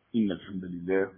إن الحمد لله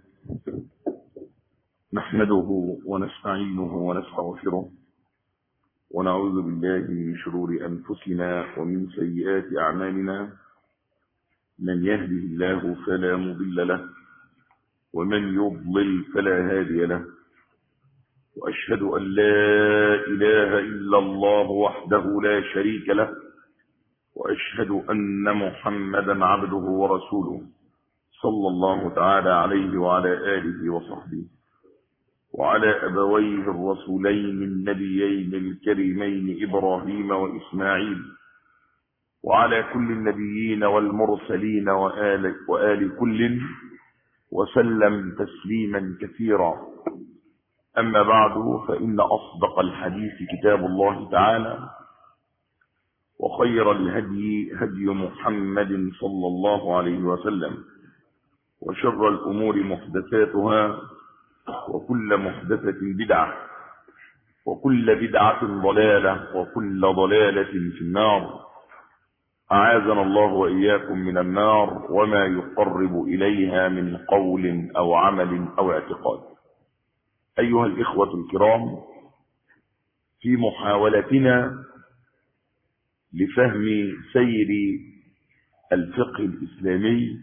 نحمده ونستعينه ونستغفره ونعوذ بالله من شرور أنفسنا ومن سيئات أعمالنا من يهده الله فلا مضل له ومن يضلل فلا هادي له وأشهد أن لا إله إلا الله وحده لا شريك له وأشهد أن محمدا عبده ورسوله صلى الله تعالى عليه وعلى آله وصحبه وعلى أبويه الرسولين النبيين الكريمين إبراهيم وإسماعيل وعلى كل النبيين والمرسلين وآل, وآل كل وسلم تسليما كثيرا أما بعد فإن أصدق الحديث كتاب الله تعالى وخير الهدي هدي محمد صلى الله عليه وسلم وشر الأمور محدثاتها وكل محدثة بدعة وكل بدعة ضلالة وكل ضلالة في النار أعاذنا الله وإياكم من النار وما يقرب إليها من قول أو عمل أو اعتقاد أيها الإخوة الكرام في محاولتنا لفهم سير الفقه الإسلامي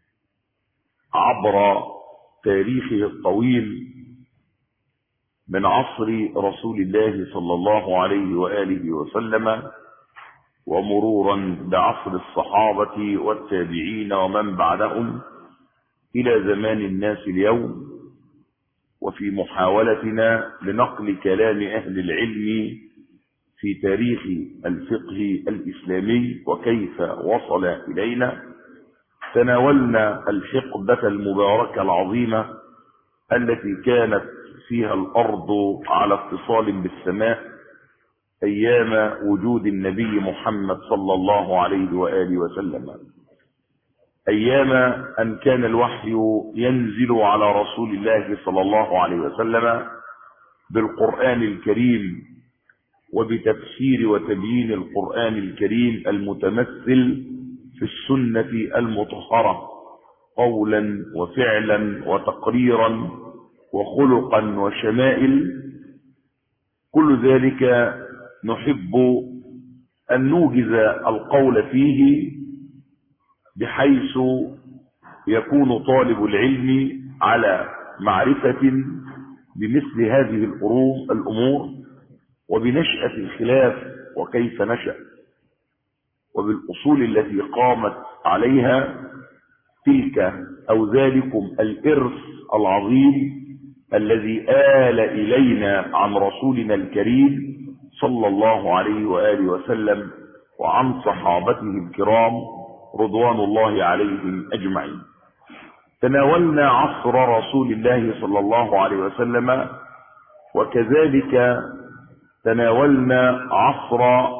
عبر تاريخه الطويل من عصر رسول الله صلى الله عليه وآله وسلم ومرورا بعصر الصحابة والتابعين ومن بعدهم إلى زمان الناس اليوم وفي محاولتنا لنقل كلام أهل العلم في تاريخ الفقه الإسلامي وكيف وصل إلينا تناولنا الحقبة المباركة العظيمة التي كانت فيها الأرض على اتصال بالسماء أيام وجود النبي محمد صلى الله عليه وآله وسلم أيام أن كان الوحي ينزل على رسول الله صلى الله عليه وسلم بالقرآن الكريم وبتفسير وتبيين القرآن الكريم المتمثل في السنة المطهرة قولا وفعلا وتقريرا وخلقا وشمائل كل ذلك نحب أن نوجز القول فيه بحيث يكون طالب العلم على معرفة بمثل هذه الأمور وبنشأة الخلاف وكيف نشأ وبالأصول التي قامت عليها تلك أو ذلكم الإرث العظيم الذي آل إلينا عن رسولنا الكريم صلى الله عليه وآله وسلم وعن صحابته الكرام رضوان الله عليهم أجمعين تناولنا عصر رسول الله صلى الله عليه وسلم وكذلك تناولنا عصر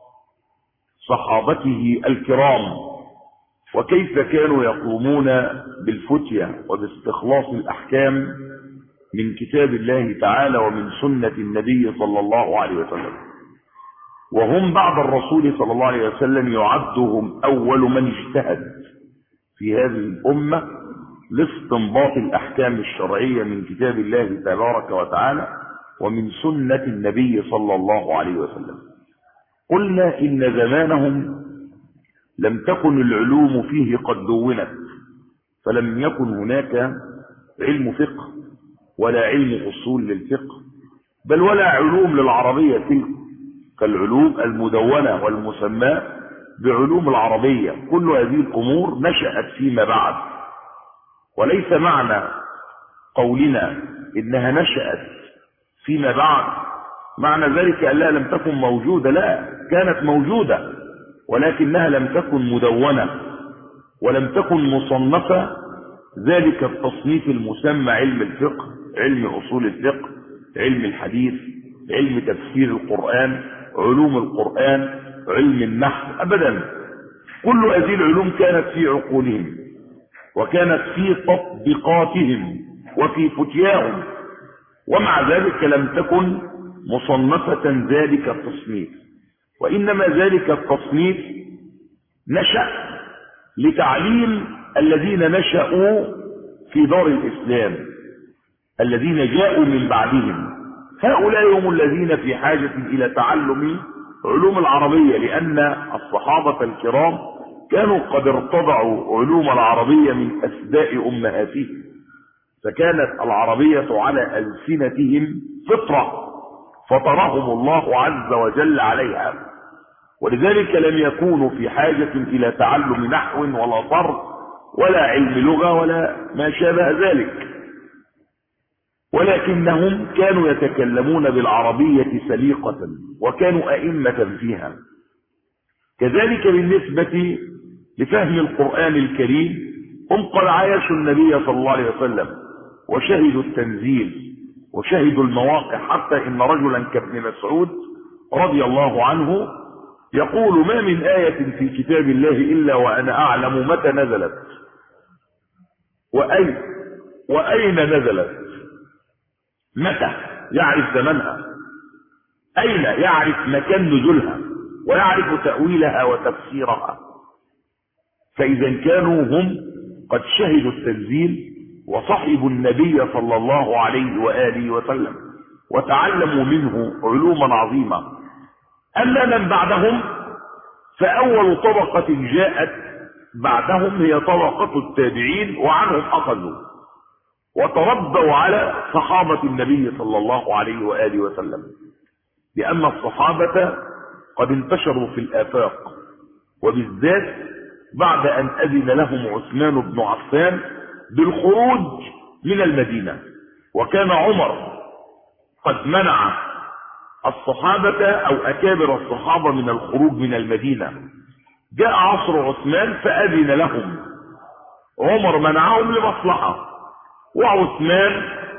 صحابته الكرام وكيف كانوا يقومون بالفتية وباستخلاص الأحكام من كتاب الله تعالى ومن سنة النبي صلى الله عليه وسلم وهم بعد الرسول صلى الله عليه وسلم يعدهم أول من اجتهد في هذه الأمة لاستنباط الأحكام الشرعية من كتاب الله تبارك وتعالى ومن سنة النبي صلى الله عليه وسلم قلنا إن زمانهم لم تكن العلوم فيه قد دونت فلم يكن هناك علم فقه ولا علم أصول للفقه بل ولا علوم للعربية تلك كالعلوم المدونة والمسمى بعلوم العربية كل هذه الأمور نشأت فيما بعد وليس معنى قولنا إنها نشأت فيما بعد معنى ذلك أنها لم تكن موجودة لا كانت موجودة ولكنها لم تكن مدونة ولم تكن مصنفة ذلك التصنيف المسمى علم الفقه علم أصول الفقه علم الحديث علم تفسير القرآن علوم القرآن علم النحو أبدا كل هذه العلوم كانت في عقولهم وكانت في تطبيقاتهم وفي فتياهم ومع ذلك لم تكن مصنفة ذلك التصنيف وإنما ذلك التصنيف نشأ لتعليم الذين نشأوا في دار الإسلام الذين جاءوا من بعدهم هؤلاء هم الذين في حاجة إلى تعلم علوم العربية لأن الصحابة الكرام كانوا قد ارتضعوا علوم العربية من أسداء أمهاتهم فكانت العربية على ألسنتهم فطرة فطرهم الله عز وجل عليها ولذلك لم يكونوا في حاجة إلى تعلم نحو ولا صرف ولا علم لغة ولا ما شابه ذلك ولكنهم كانوا يتكلمون بالعربية سليقة وكانوا أئمة فيها كذلك بالنسبة لفهم القرآن الكريم هم قد عايشوا النبي صلى الله عليه وسلم وشهدوا التنزيل وشهدوا المواقع حتى إن رجلا كابن مسعود رضي الله عنه يقول ما من آية في كتاب الله إلا وأنا أعلم متى نزلت وأين وأين نزلت متى يعرف زمنها أين يعرف مكان نزولها ويعرف تأويلها وتفسيرها فإذا كانوا هم قد شهدوا التنزيل وصحبوا النبي صلى الله عليه وآله وسلم وتعلموا منه علوما عظيمة أما من بعدهم فأول طبقة جاءت بعدهم هي طبقة التابعين وعنهم أخذوا وتربوا على صحابة النبي صلى الله عليه وآله وسلم لأن الصحابة قد انتشروا في الآفاق وبالذات بعد أن أذن لهم عثمان بن عفان بالخروج من المدينة وكان عمر قد منع الصحابة أو أكابر الصحابة من الخروج من المدينة جاء عصر عثمان فأذن لهم عمر منعهم لمصلحة وعثمان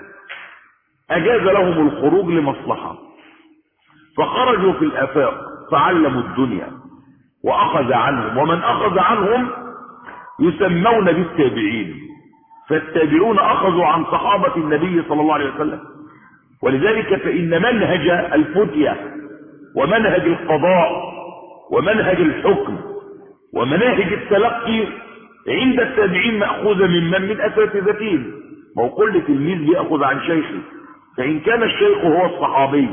أجاز لهم الخروج لمصلحة فخرجوا في الآفاق فعلموا الدنيا وأخذ عنهم ومن أخذ عنهم يسمون بالتابعين فالتابعون أخذوا عن صحابة النبي صلى الله عليه وسلم ولذلك فإن منهج الفتية ومنهج القضاء ومنهج الحكم ومناهج التلقي عند التابعين مأخوذة من من من أساتذتهم ما هو كل تلميذ بيأخذ عن شيخه فإن كان الشيخ هو الصحابي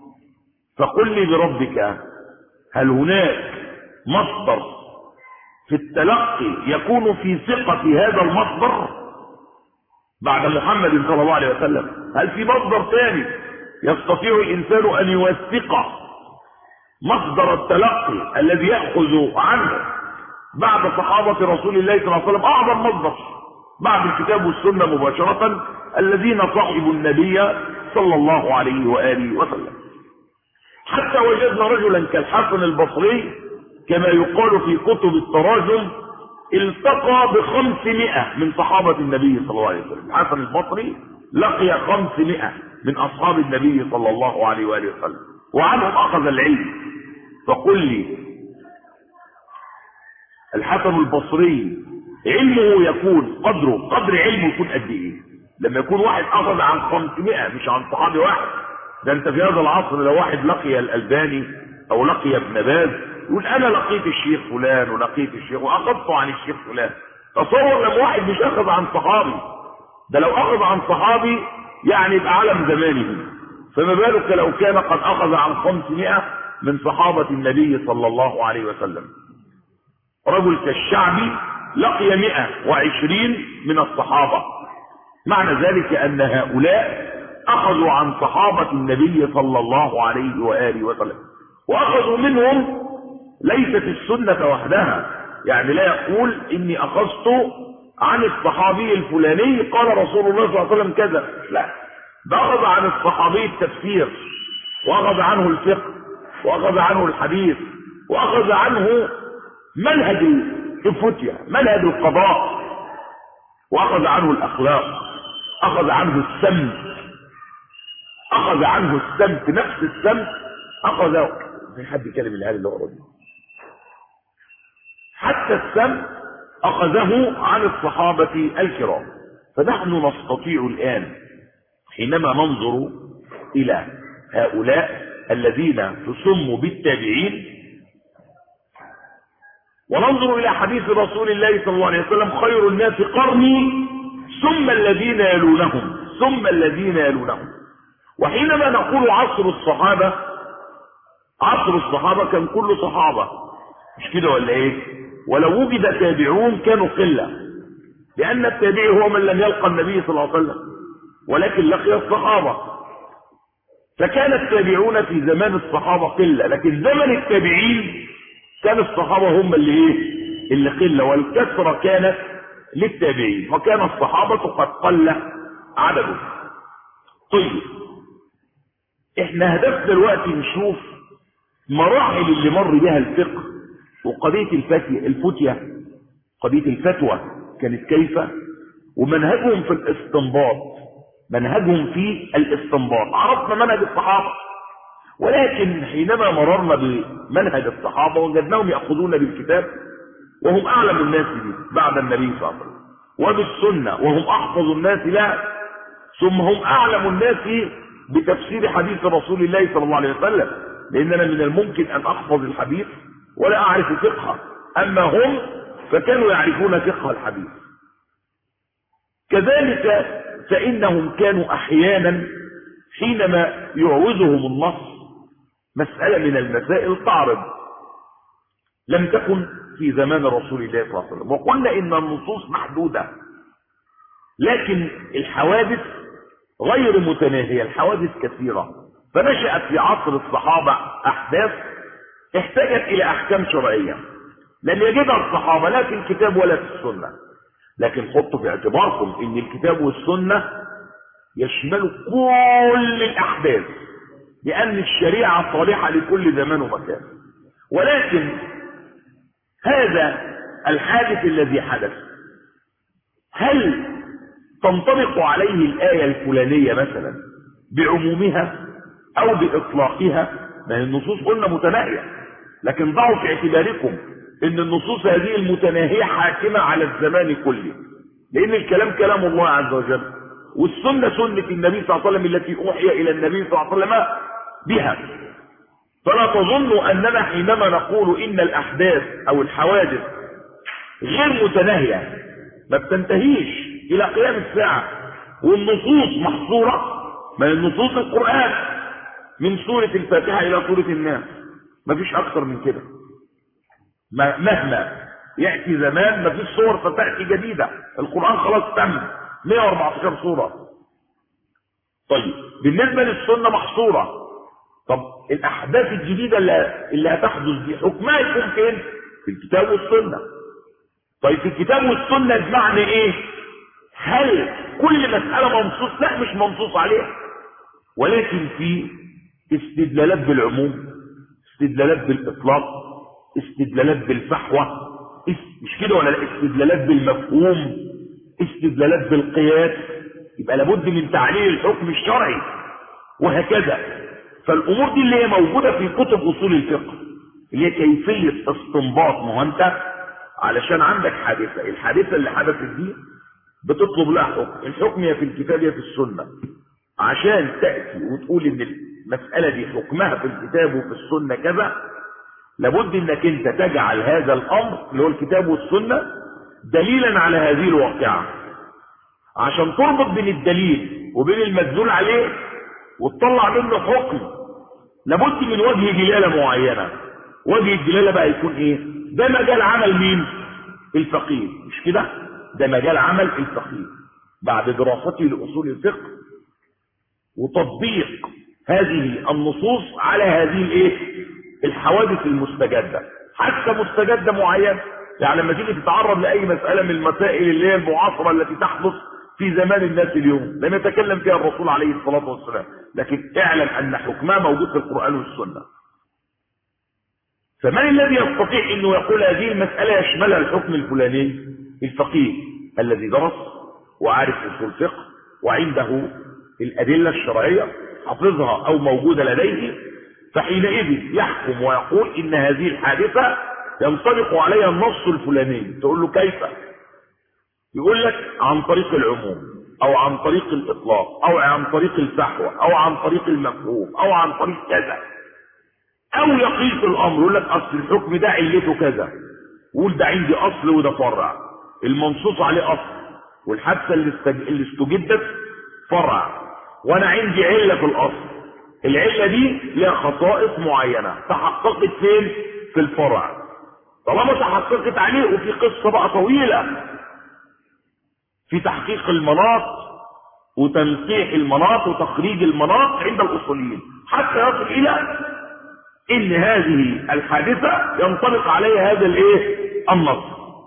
فقل لي بربك هل هناك مصدر في التلقي يكون في ثقة هذا المصدر بعد محمد صلى الله عليه وسلم هل في مصدر ثاني يستطيع الإنسان أن يوثق مصدر التلقي الذي يأخذ عنه بعد صحابة رسول الله صلى الله عليه وسلم أعظم مصدر بعد الكتاب والسنة مباشرة الذين صحبوا النبي صلى الله عليه وآله وسلم حتى وجدنا رجلا كالحسن البصري كما يقال في كتب التراجم التقى بخمسمائة من صحابة النبي صلى الله عليه وسلم الحسن البصري لقي خمسمائة من أصحاب النبي صلى الله عليه وآله وسلم وعنهم أخذ العلم فقل لي الحسن البصري علمه يكون قدره قدر علمه يكون قد ايه لما يكون واحد اخذ عن 500 مش عن صحابي واحد ده انت في هذا العصر لو واحد لقي الالباني او لقي ابن باز يقول انا لقيت الشيخ فلان ولقيت الشيخ واخذت عن الشيخ فلان تصور لما واحد مش اخذ عن صحابي ده لو اخذ عن صحابي يعني يبقى عالم زمانه فما بالك لو كان قد اخذ عن 500 من صحابة النبي صلى الله عليه وسلم رجل كالشعبي لقي مئة وعشرين من الصحابة معنى ذلك أن هؤلاء أخذوا عن صحابة النبي صلى الله عليه وآله وسلم وأخذوا منهم ليست السنة وحدها يعني لا يقول إني أخذت عن الصحابي الفلاني قال رسول الله صلى الله عليه وسلم كذا لا ده أخذ عن الصحابي التفسير وأخذ عنه الفقه وأخذ عنه الحديث وأخذ عنه منهج الفتية منهج القضاء واخذ عنه الاخلاق اخذ عنه السمت اخذ عنه السمت نفس السمت اخذ في حد كلم الهال اللي هو حتى السمت اخذه عن الصحابة الكرام فنحن نستطيع الان حينما ننظر الى هؤلاء الذين تسموا بالتابعين وننظر الى حديث رسول الله صلى الله عليه وسلم خير الناس قرني ثم الذين يلونهم ثم الذين يلونهم وحينما نقول عصر الصحابة عصر الصحابة كان كله صحابة مش كده ولا ايه ولو وجد تابعون كانوا قلة لأن التابعي هو من لم يلقى النبي صلى الله عليه وسلم ولكن لقي الصحابة فكان التابعون في زمان الصحابة قلة لكن زمن التابعين كان الصحابة هم اللي ايه اللي قلة والكثرة كانت للتابعين وكان الصحابة قد قل عددهم طيب احنا هدفنا دلوقتي نشوف مراحل اللي مر بها الفقه وقضية الفتية الفتية قضية الفتوى كانت كيف ومنهجهم في الاستنباط منهجهم في الاستنباط عرفنا منهج الصحابة ولكن حينما مررنا بمنهج الصحابة وجدناهم يأخذون بالكتاب وهم أعلم الناس به بعد النبي صلى الله عليه وسلم وبالسنة وهم أحفظ الناس لها ثم هم أعلم الناس بتفسير حديث رسول الله صلى الله عليه وسلم لأننا من الممكن أن أحفظ الحديث ولا أعرف فقهه أما هم فكانوا يعرفون فقه الحديث كذلك فإنهم كانوا أحيانا حينما يعوزهم النص مسألة من المسائل تعرض لم تكن في زمان رسول الله صلى الله عليه وسلم وقلنا إن النصوص محدودة لكن الحوادث غير متناهية الحوادث كثيرة فنشأت في عصر الصحابة أحداث احتاجت إلى أحكام شرعية لم يجدها الصحابة لا في الكتاب ولا في السنة لكن حطوا في اعتباركم ان الكتاب والسنة يشملوا كل الأحداث لأن الشريعة صالحة لكل زمان ومكان ولكن هذا الحادث الذي حدث هل تنطبق عليه الآية الفلانية مثلا بعمومها أو بإطلاقها ما هي النصوص قلنا متناهية لكن ضعوا في اعتباركم ان النصوص هذه المتناهية حاكمة على الزمان كله لان الكلام كلام الله عز وجل والسنة سنة النبي صلى الله عليه وسلم التي اوحي الى النبي صلى الله عليه وسلم بها فلا تظنوا اننا حينما نقول ان الاحداث او الحوادث غير متناهية ما بتنتهيش الى قيام الساعة والنصوص محصورة من النصوص القرآن من سورة الفاتحة الى سورة الناس مفيش اكتر من كده مهما يأتي زمان مفيش صور فتأتي جديدة القرآن خلاص تم 114 صورة طيب بالنسبة للسنة محصورة طب الأحداث الجديدة اللي, اللي هتحدث دي حكمها يكون فين في الكتاب والسنة طيب في الكتاب والسنة بمعنى ايه هل كل مسألة منصوص لا مش منصوص عليها ولكن في استدلالات بالعموم استدلالات بالإطلاق استدلالات بالفحوى مش كده ولا لا استدلالات بالمفهوم استدلالات بالقياس يبقى لابد من تعليل الحكم الشرعي وهكذا فالامور دي اللي هي موجودة في كتب اصول الفقه اللي هي كيفية استنباط ما هو انت علشان عندك حادثة الحادثة اللي حدثت دي بتطلب لها حكم الحكم يا في الكتاب يا في السنة عشان تأتي وتقول ان المسألة دي حكمها في الكتاب وفي السنة كذا لابد انك انت تجعل هذا الامر اللي هو الكتاب والسنة دليلا على هذه الواقعة عشان تربط بين الدليل وبين المدلول عليه وتطلع منه حكم لابد من وجه دلالة معينة وجه الدلالة بقى يكون ايه ده مجال عمل مين الفقيه مش كده ده مجال عمل الفقيه بعد دراسته لأصول الفقه وتطبيق هذه النصوص على هذه الايه الحوادث المستجدة حتى مستجدة معينة يعني لما تيجي تتعرض لأي مسألة من المسائل اللي هي المعاصرة التي تحدث في زمان الناس اليوم لم يتكلم فيها الرسول عليه الصلاة والسلام لكن اعلم أن حكمها موجود في القرآن والسنة فمن الذي يستطيع أنه يقول هذه المسألة يشملها الحكم الفلاني الفقيه الذي درس وعارف اصول فقه وعنده الأدلة الشرعية حافظها أو موجودة لديه فحينئذ يحكم ويقول ان هذه الحادثة ينطبق عليها النص الفلاني تقول له كيف يقول لك عن طريق العموم او عن طريق الاطلاق او عن طريق الفحوى او عن طريق المفهوم او عن طريق كذا او يقيس الامر يقول لك اصل الحكم ده علته كذا ويقول ده عندي اصل وده فرع المنصوص عليه اصل والحادثة اللي, استج... اللي استجدت فرع وانا عندي علة في الاصل العلة دي لها خصائص معينة تحققت فين في الفرع طالما تحققت عليه وفي قصة بقى طويلة في تحقيق المناط وتنقيح المناط وتخريج المناط عند الاصوليين حتى يصل الى ان هذه الحادثة ينطبق عليها هذا الايه النص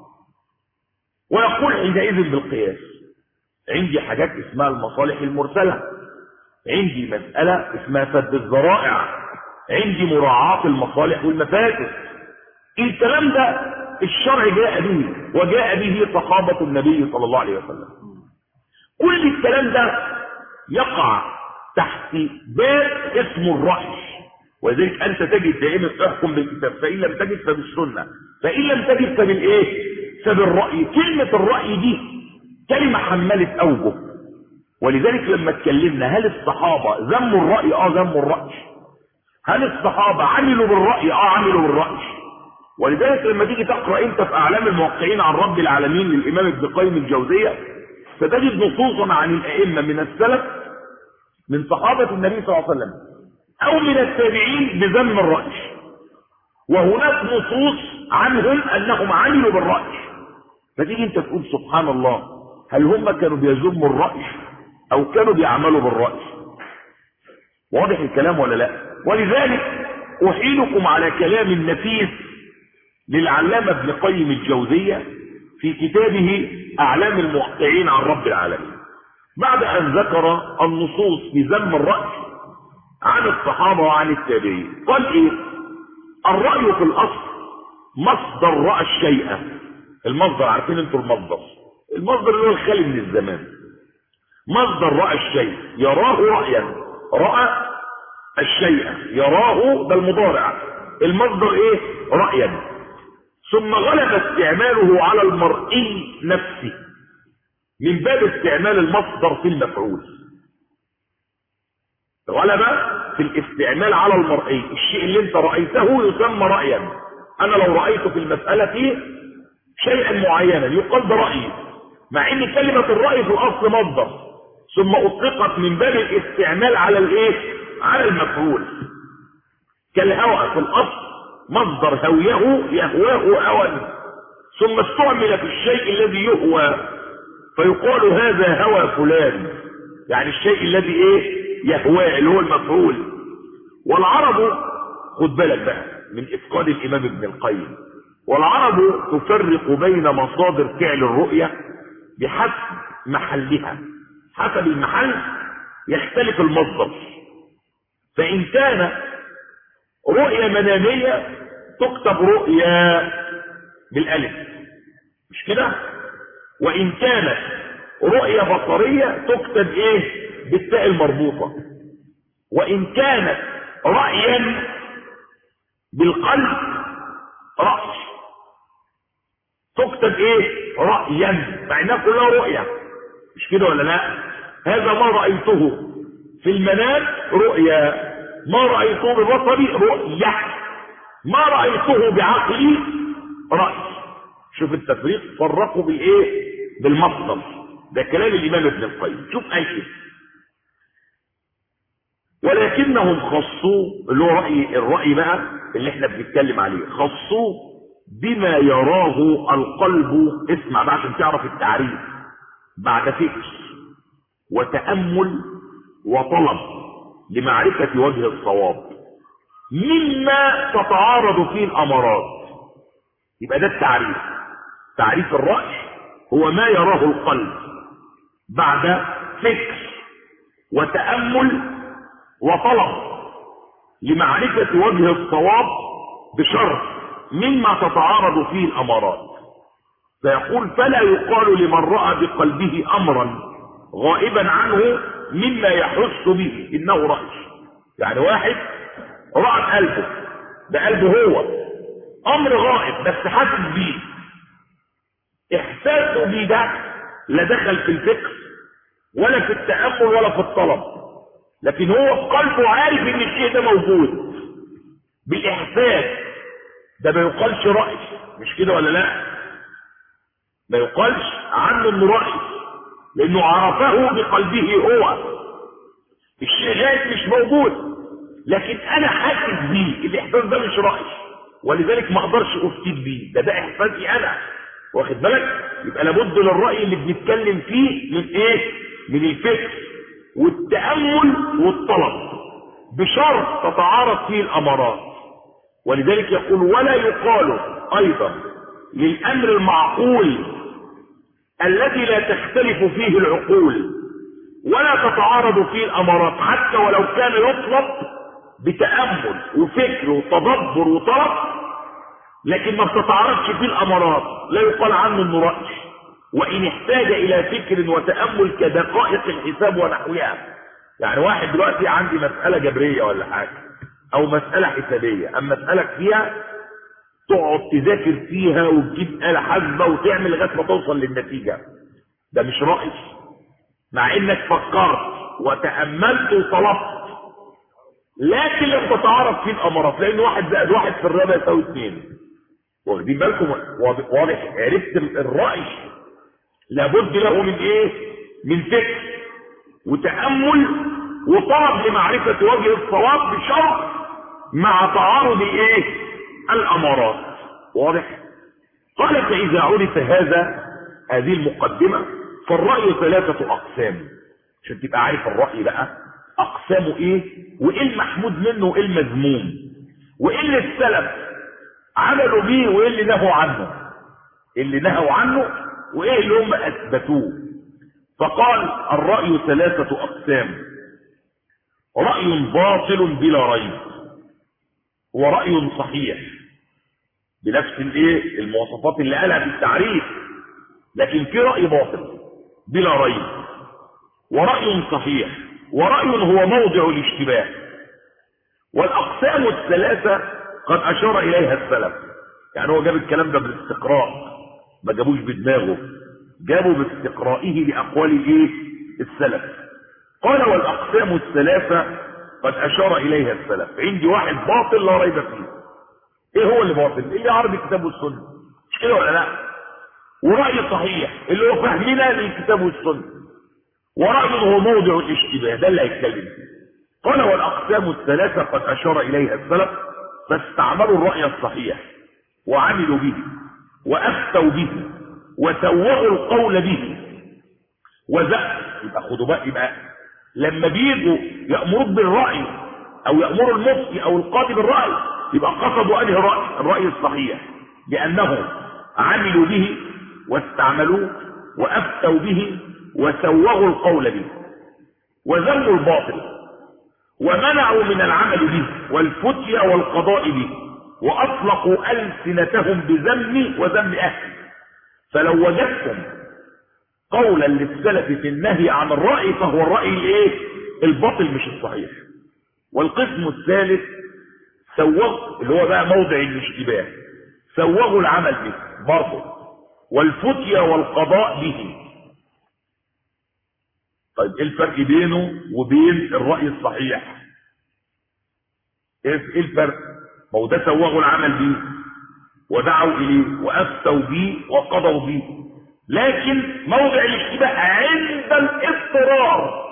ويقول حينئذ بالقياس عندي حاجات اسمها المصالح المرسلة عندي مسألة اسمها سد الذرائع عندي مراعاة المصالح والمفاسد الكلام ده الشرع جاء به وجاء به صحابة النبي صلى الله عليه وسلم كل الكلام ده يقع تحت باب اسمه الرأي ولذلك انت تجد دائما تحكم بالكتاب فان لم تجد فبالسنه فان لم تجد فبالايه فبالراي كلمه الراي دي كلمه حملت اوجه ولذلك لما اتكلمنا هل الصحابه ذموا الراي اه ذموا الراي هل الصحابه عملوا بالراي اه عملوا بالراي ولذلك لما تيجي تقرا انت في اعلام الموقعين عن رب العالمين للامام ابن قيم الجوزيه ستجد نصوصا عن الائمه من السلف من صحابه النبي صلى الله عليه وسلم او من التابعين بذم الرأي وهناك نصوص عنهم انهم عملوا بالرأي فتيجي انت تقول سبحان الله هل هم كانوا بيذموا الرأي او كانوا بيعملوا بالرأي واضح الكلام ولا لا ولذلك احيلكم على كلام النفيس للعلامة ابن قيم الجوزية في كتابه اعلام الموقعين عن رب العالمين بعد ان ذكر النصوص بذم الرأي عن الصحابة وعن التابعين قال ايه الرأي في الاصل مصدر رأى الشيء المصدر عارفين انتوا المصدر المصدر اللي هو الخالي من الزمان مصدر رأى الشيء يراه رأيا رأى الشيء يراه ده المضارع المصدر ايه رأيا ثم غلب استعماله على المرئي نفسه من باب استعمال المصدر في المفعول غلب في الاستعمال على المرئي الشيء اللي انت رأيته يسمى رأيا انا لو رأيت في المسألة شيئا معينا يقال ده رأيي مع ان كلمة الرأي في الاصل مصدر ثم اطلقت من باب الاستعمال على الايه على المفعول كالهوى في الاصل مصدر هويه يهواه هوى ثم استعمل في الشيء الذي يهوى فيقال هذا هوى فلان يعني الشيء الذي ايه يهواه اللي هو المفعول والعرب خد بالك بقى من افقاد الامام ابن القيم والعرب تفرق بين مصادر فعل الرؤية بحسب محلها حسب المحل يختلف المصدر فإن كان رؤية منامية تكتب رؤيا بالألف مش كده وإن كانت رؤية بصرية تكتب إيه بالتاء المربوطة وإن كانت رأيا بالقلب رأس تكتب ايه رأيا مع انها كلها رؤية مش كده ولا لا هذا ما رأيته في المنام رؤيا ما رأيته ببصري رؤية ما رأيته بعقلي رأي شوف التفريق فرقوا بالايه بالمصدر ده كلام الامام ابن القيم شوف اي ولكنهم خصوه اللي هو رأي الرأي بقى اللي احنا بنتكلم عليه خصوه بما يراه القلب اسمع بقى عشان تعرف التعريف بعد فكر وتأمل وطلب لمعرفة وجه الصواب مما تتعارض فيه الأمارات يبقى ده التعريف تعريف الرأي هو ما يراه القلب بعد فكر وتأمل وطلب لمعرفة وجه الصواب بشرط مما تتعارض فيه الأمارات فيقول فلا يقال لمن رأى بقلبه أمرا غائبا عنه مما يحس به إنه رأي يعني واحد رأى بقلبه بقلبه هو أمر غائب بس حاسس بيه إحساسه بيه ده لا دخل في الفكر ولا في التأمل ولا في الطلب لكن هو في قلبه عارف ان الشيء ده موجود بالاحساس ده ما يقالش رأي مش كده ولا لا ما يقالش عنه انه رأي لانه عرفه بقلبه هو الشيء غايب مش موجود لكن انا حاسس بيه الاحساس ده مش رأي ولذلك ما اقدرش افتيك بيه ده ده احساسي انا واخد بالك يبقى لابد للرأي اللي بنتكلم فيه من ايه من الفكر والتأمل والطلب بشرط تتعارض فيه الامارات ولذلك يقول ولا يقال ايضا للامر المعقول الذي لا تختلف فيه العقول ولا تتعارض فيه الامارات حتى ولو كان يطلب بتأمل وفكر وتدبر وطلب لكن ما بتتعارضش فيه الامارات لا يقال عنه انه رأي وان احتاج الى فكر وتأمل كدقائق الحساب ونحوها يعني واحد دلوقتي عندي مسألة جبرية ولا حاجة او مسألة حسابية اما اسألك فيها تقعد تذاكر فيها وتجيب آلة حاسبة وتعمل لغاية ما توصل للنتيجة ده مش رأي مع انك فكرت وتأملت وطلبت لكن لم تتعارض فيه الامارات لان واحد زائد واحد في الرابع يساوي اثنين واخدين بالكم واضح واضح عرفت الرأي لابد له من ايه من فكر وتأمل وطلب لمعرفة وجه الصواب بشرط مع تعارض ايه الامارات واضح قال فاذا عرف هذا هذه المقدمة فالرأي ثلاثة اقسام عشان تبقى عارف الرأي بقى اقسامه ايه وايه المحمود منه وايه المذموم وايه اللي السلف عملوا بيه وايه اللي نهوا عنه اللي نهوا عنه وايه اللي هم اثبتوه فقال الرأي ثلاثة اقسام رأي باطل بلا ريب ورأي صحيح بنفس الايه المواصفات اللي قالها في التعريف لكن في رأي باطل بلا ريب ورأي صحيح ورأي هو موضع الاشتباه والأقسام الثلاثة قد أشار إليها السلف يعني هو جاب الكلام ده بالاستقراء ما جابوش بدماغه جابوا باستقرائه لأقوال الايه السلف قال والأقسام الثلاثة قد أشار إليها السلف عندي واحد باطل لا ريب فيه ايه هو اللي باطل اللي عرض الكتاب والسنة مش كده ولا لا ورأي صحيح اللي هو فهمنا للكتاب والسنة ورأي هو موضع الاشتباه ده اللي هيتكلم فيه قال والأقسام الثلاثة قد أشار إليها السلف فاستعملوا الرأي الصحيح وعملوا به وأفتوا به وسوغوا القول به وزق يبقى خدوا بقى يبقى لما بيجوا يأمروك بالرأي أو يأمروا المفتي أو القاضي بالرأي يبقى قصدوا أنهي رأي الرأي الصحيح لأنهم عملوا به واستعملوه وأفتوا به وسوغوا القول به وذموا الباطل ومنعوا من العمل به والفتية والقضاء به وأطلقوا ألسنتهم بذم وذم أهل فلو وجدتم قولا للسلف في النهي عن الرأي فهو الرأي الايه الباطل مش الصحيح والقسم الثالث سوغ اللي هو بقى موضع الاشتباه سوغوا العمل به برضه والفتية والقضاء به طيب ايه الفرق بينه وبين الرأي الصحيح ايه الفرق ما هو ده سوغوا العمل به ودعوا اليه وافتوا به وقضوا به لكن موضع الاشتباه عند الاضطرار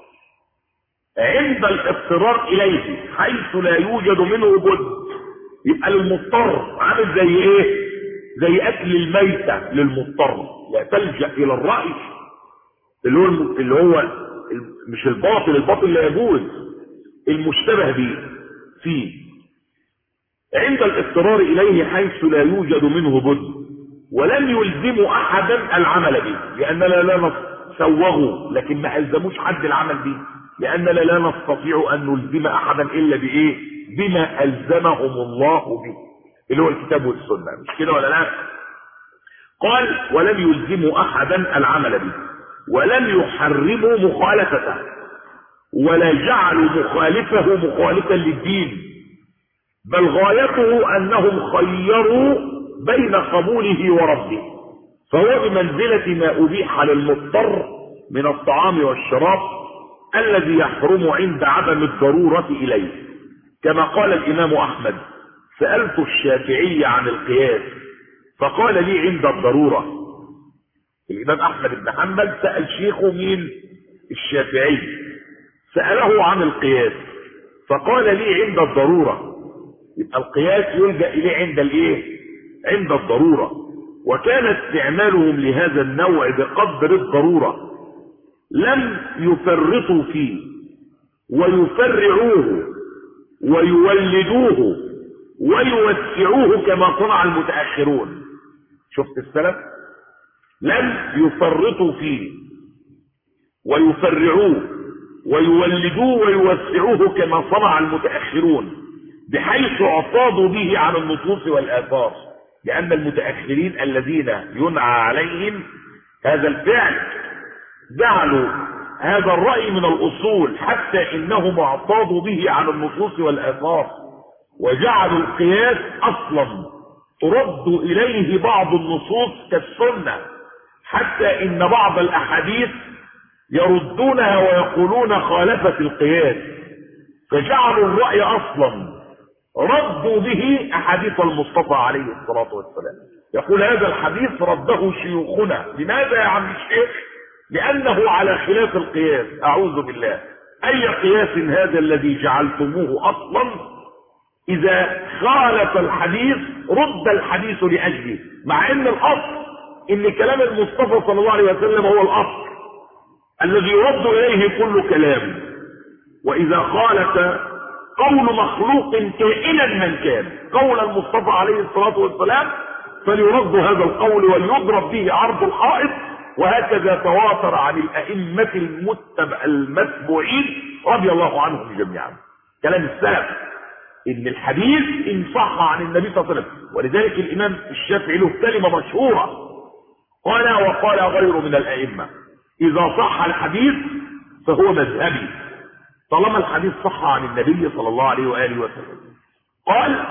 عند الاضطرار اليه حيث لا يوجد منه بد يبقى للمضطر عامل زي ايه زي اكل الميتة للمضطر لا تلجأ الى الرأي اللي هو اللي هو مش الباطل الباطل لا يجوز المشتبه به فيه عند الاضطرار اليه حيث لا يوجد منه بد ولم يلزموا احدا العمل به لاننا لا نسوغوا لكن ما الزموش حد العمل به لاننا لا نستطيع ان نلزم احدا الا بايه بما الزمهم الله به اللي هو الكتاب والسنه مش كده ولا لا قال ولم يلزموا احدا العمل به ولم يحرموا مخالفته ولا جعلوا مخالفه مخالفا للدين بل غايته انهم خيروا بين قبوله ورده فهو بمنزلة ما أبيح للمضطر من الطعام والشراب الذي يحرم عند عدم الضرورة إليه كما قال الإمام أحمد سألت الشافعي عن القياس فقال لي عند الضرورة الامام احمد بن حنبل سأل شيخه مين الشافعي سأله عن القياس فقال لي عند الضرورة يبقى القياس يلجأ اليه عند الايه عند الضرورة وكان استعمالهم لهذا النوع بقدر الضرورة لم يفرطوا فيه ويفرعوه ويولدوه ويوسعوه كما صنع المتأخرون شفت السلف لم يفرطوا فيه ويفرعوه ويولدوه ويوسعوه كما صنع المتأخرون بحيث اعتاضوا به عن النصوص والآثار لأن المتأخرين الذين ينعى عليهم هذا الفعل جعلوا هذا الرأي من الأصول حتى إنهم اعتاضوا به عن النصوص والآثار وجعلوا القياس أصلا ترد إليه بعض النصوص كالسنة حتى إن بعض الأحاديث يردونها ويقولون خالفت القياس فجعلوا الرأي أصلا ردوا به أحاديث المصطفى عليه الصلاة والسلام يقول هذا الحديث رده شيوخنا لماذا يا عم الشيخ لأنه على خلاف القياس أعوذ بالله أي قياس هذا الذي جعلتموه أصلا إذا خالف الحديث رد الحديث لأجله مع أن الأصل إن كلام المصطفى صلى الله عليه وسلم هو الأصل الذي يرد إليه كل كلام وإذا خالف قول مخلوق كائنا من كان قول المصطفى عليه الصلاة والسلام فليرد هذا القول وليضرب به عرض الحائط وهكذا تواتر عن الأئمة المتبع المتبوعين رضي الله عنهم جميعا كلام السلف ان الحديث ان صح عن النبي صلى الله عليه وسلم ولذلك الامام الشافعي له كلمه مشهوره قال وقال غيره من الائمه اذا صح الحديث فهو مذهبي طالما الحديث صح عن النبي صلى الله عليه واله وسلم قال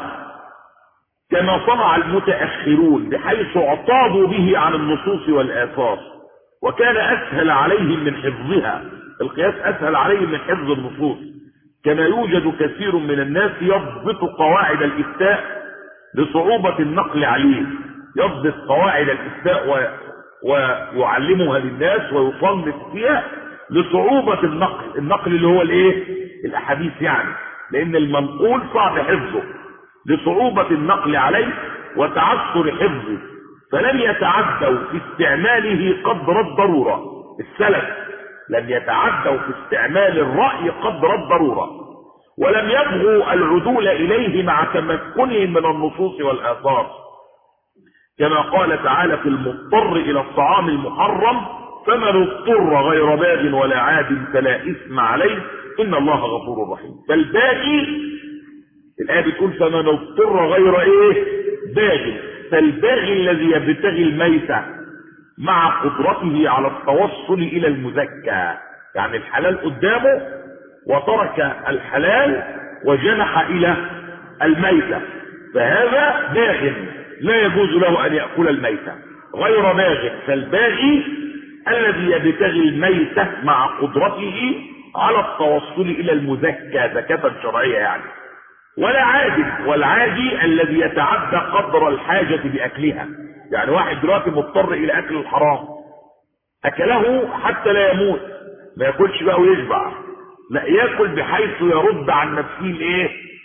كما صنع المتاخرون بحيث اعتاضوا به عن النصوص والاثار وكان اسهل عليهم من حفظها القياس اسهل عليهم من حفظ النصوص كما يوجد كثير من الناس يضبط قواعد الافتاء لصعوبة النقل عليه يضبط قواعد الافتاء و... ويعلمها للناس ويصنف فيها لصعوبة النقل النقل اللي هو الايه الاحاديث يعني لان المنقول صعب حفظه لصعوبة النقل عليه وتعثر حفظه فلم يتعدوا في استعماله قدر الضرورة السلف لم يتعدوا في استعمال الرأي قدر الضرورة ولم يبغوا العدول إليه مع تمكنهم من النصوص والآثار كما قال تعالى في المضطر إلى الطعام المحرم فمن اضطر غير باغ ولا عاد فلا إثم عليه إن الله غفور رحيم فالباغي الآية بتقول فمن اضطر غير إيه باغ فالباغي الذي يبتغي الميتة مع قدرته على التوصل الى المزكى يعني الحلال قدامه وترك الحلال وجنح الى الميتة فهذا باغ لا يجوز له ان يأكل الميتة غير باغ فالباغي الذي يبتغي الميتة مع قدرته على التوصل الى المزكى زكاة شرعية يعني ولا عادي والعادي الذي يتعدى قدر الحاجة بأكلها يعني واحد دلوقتي مضطر الى اكل الحرام اكله حتى لا يموت ما ياكلش بقى ويشبع لا ياكل بحيث يرد عن نفسه الايه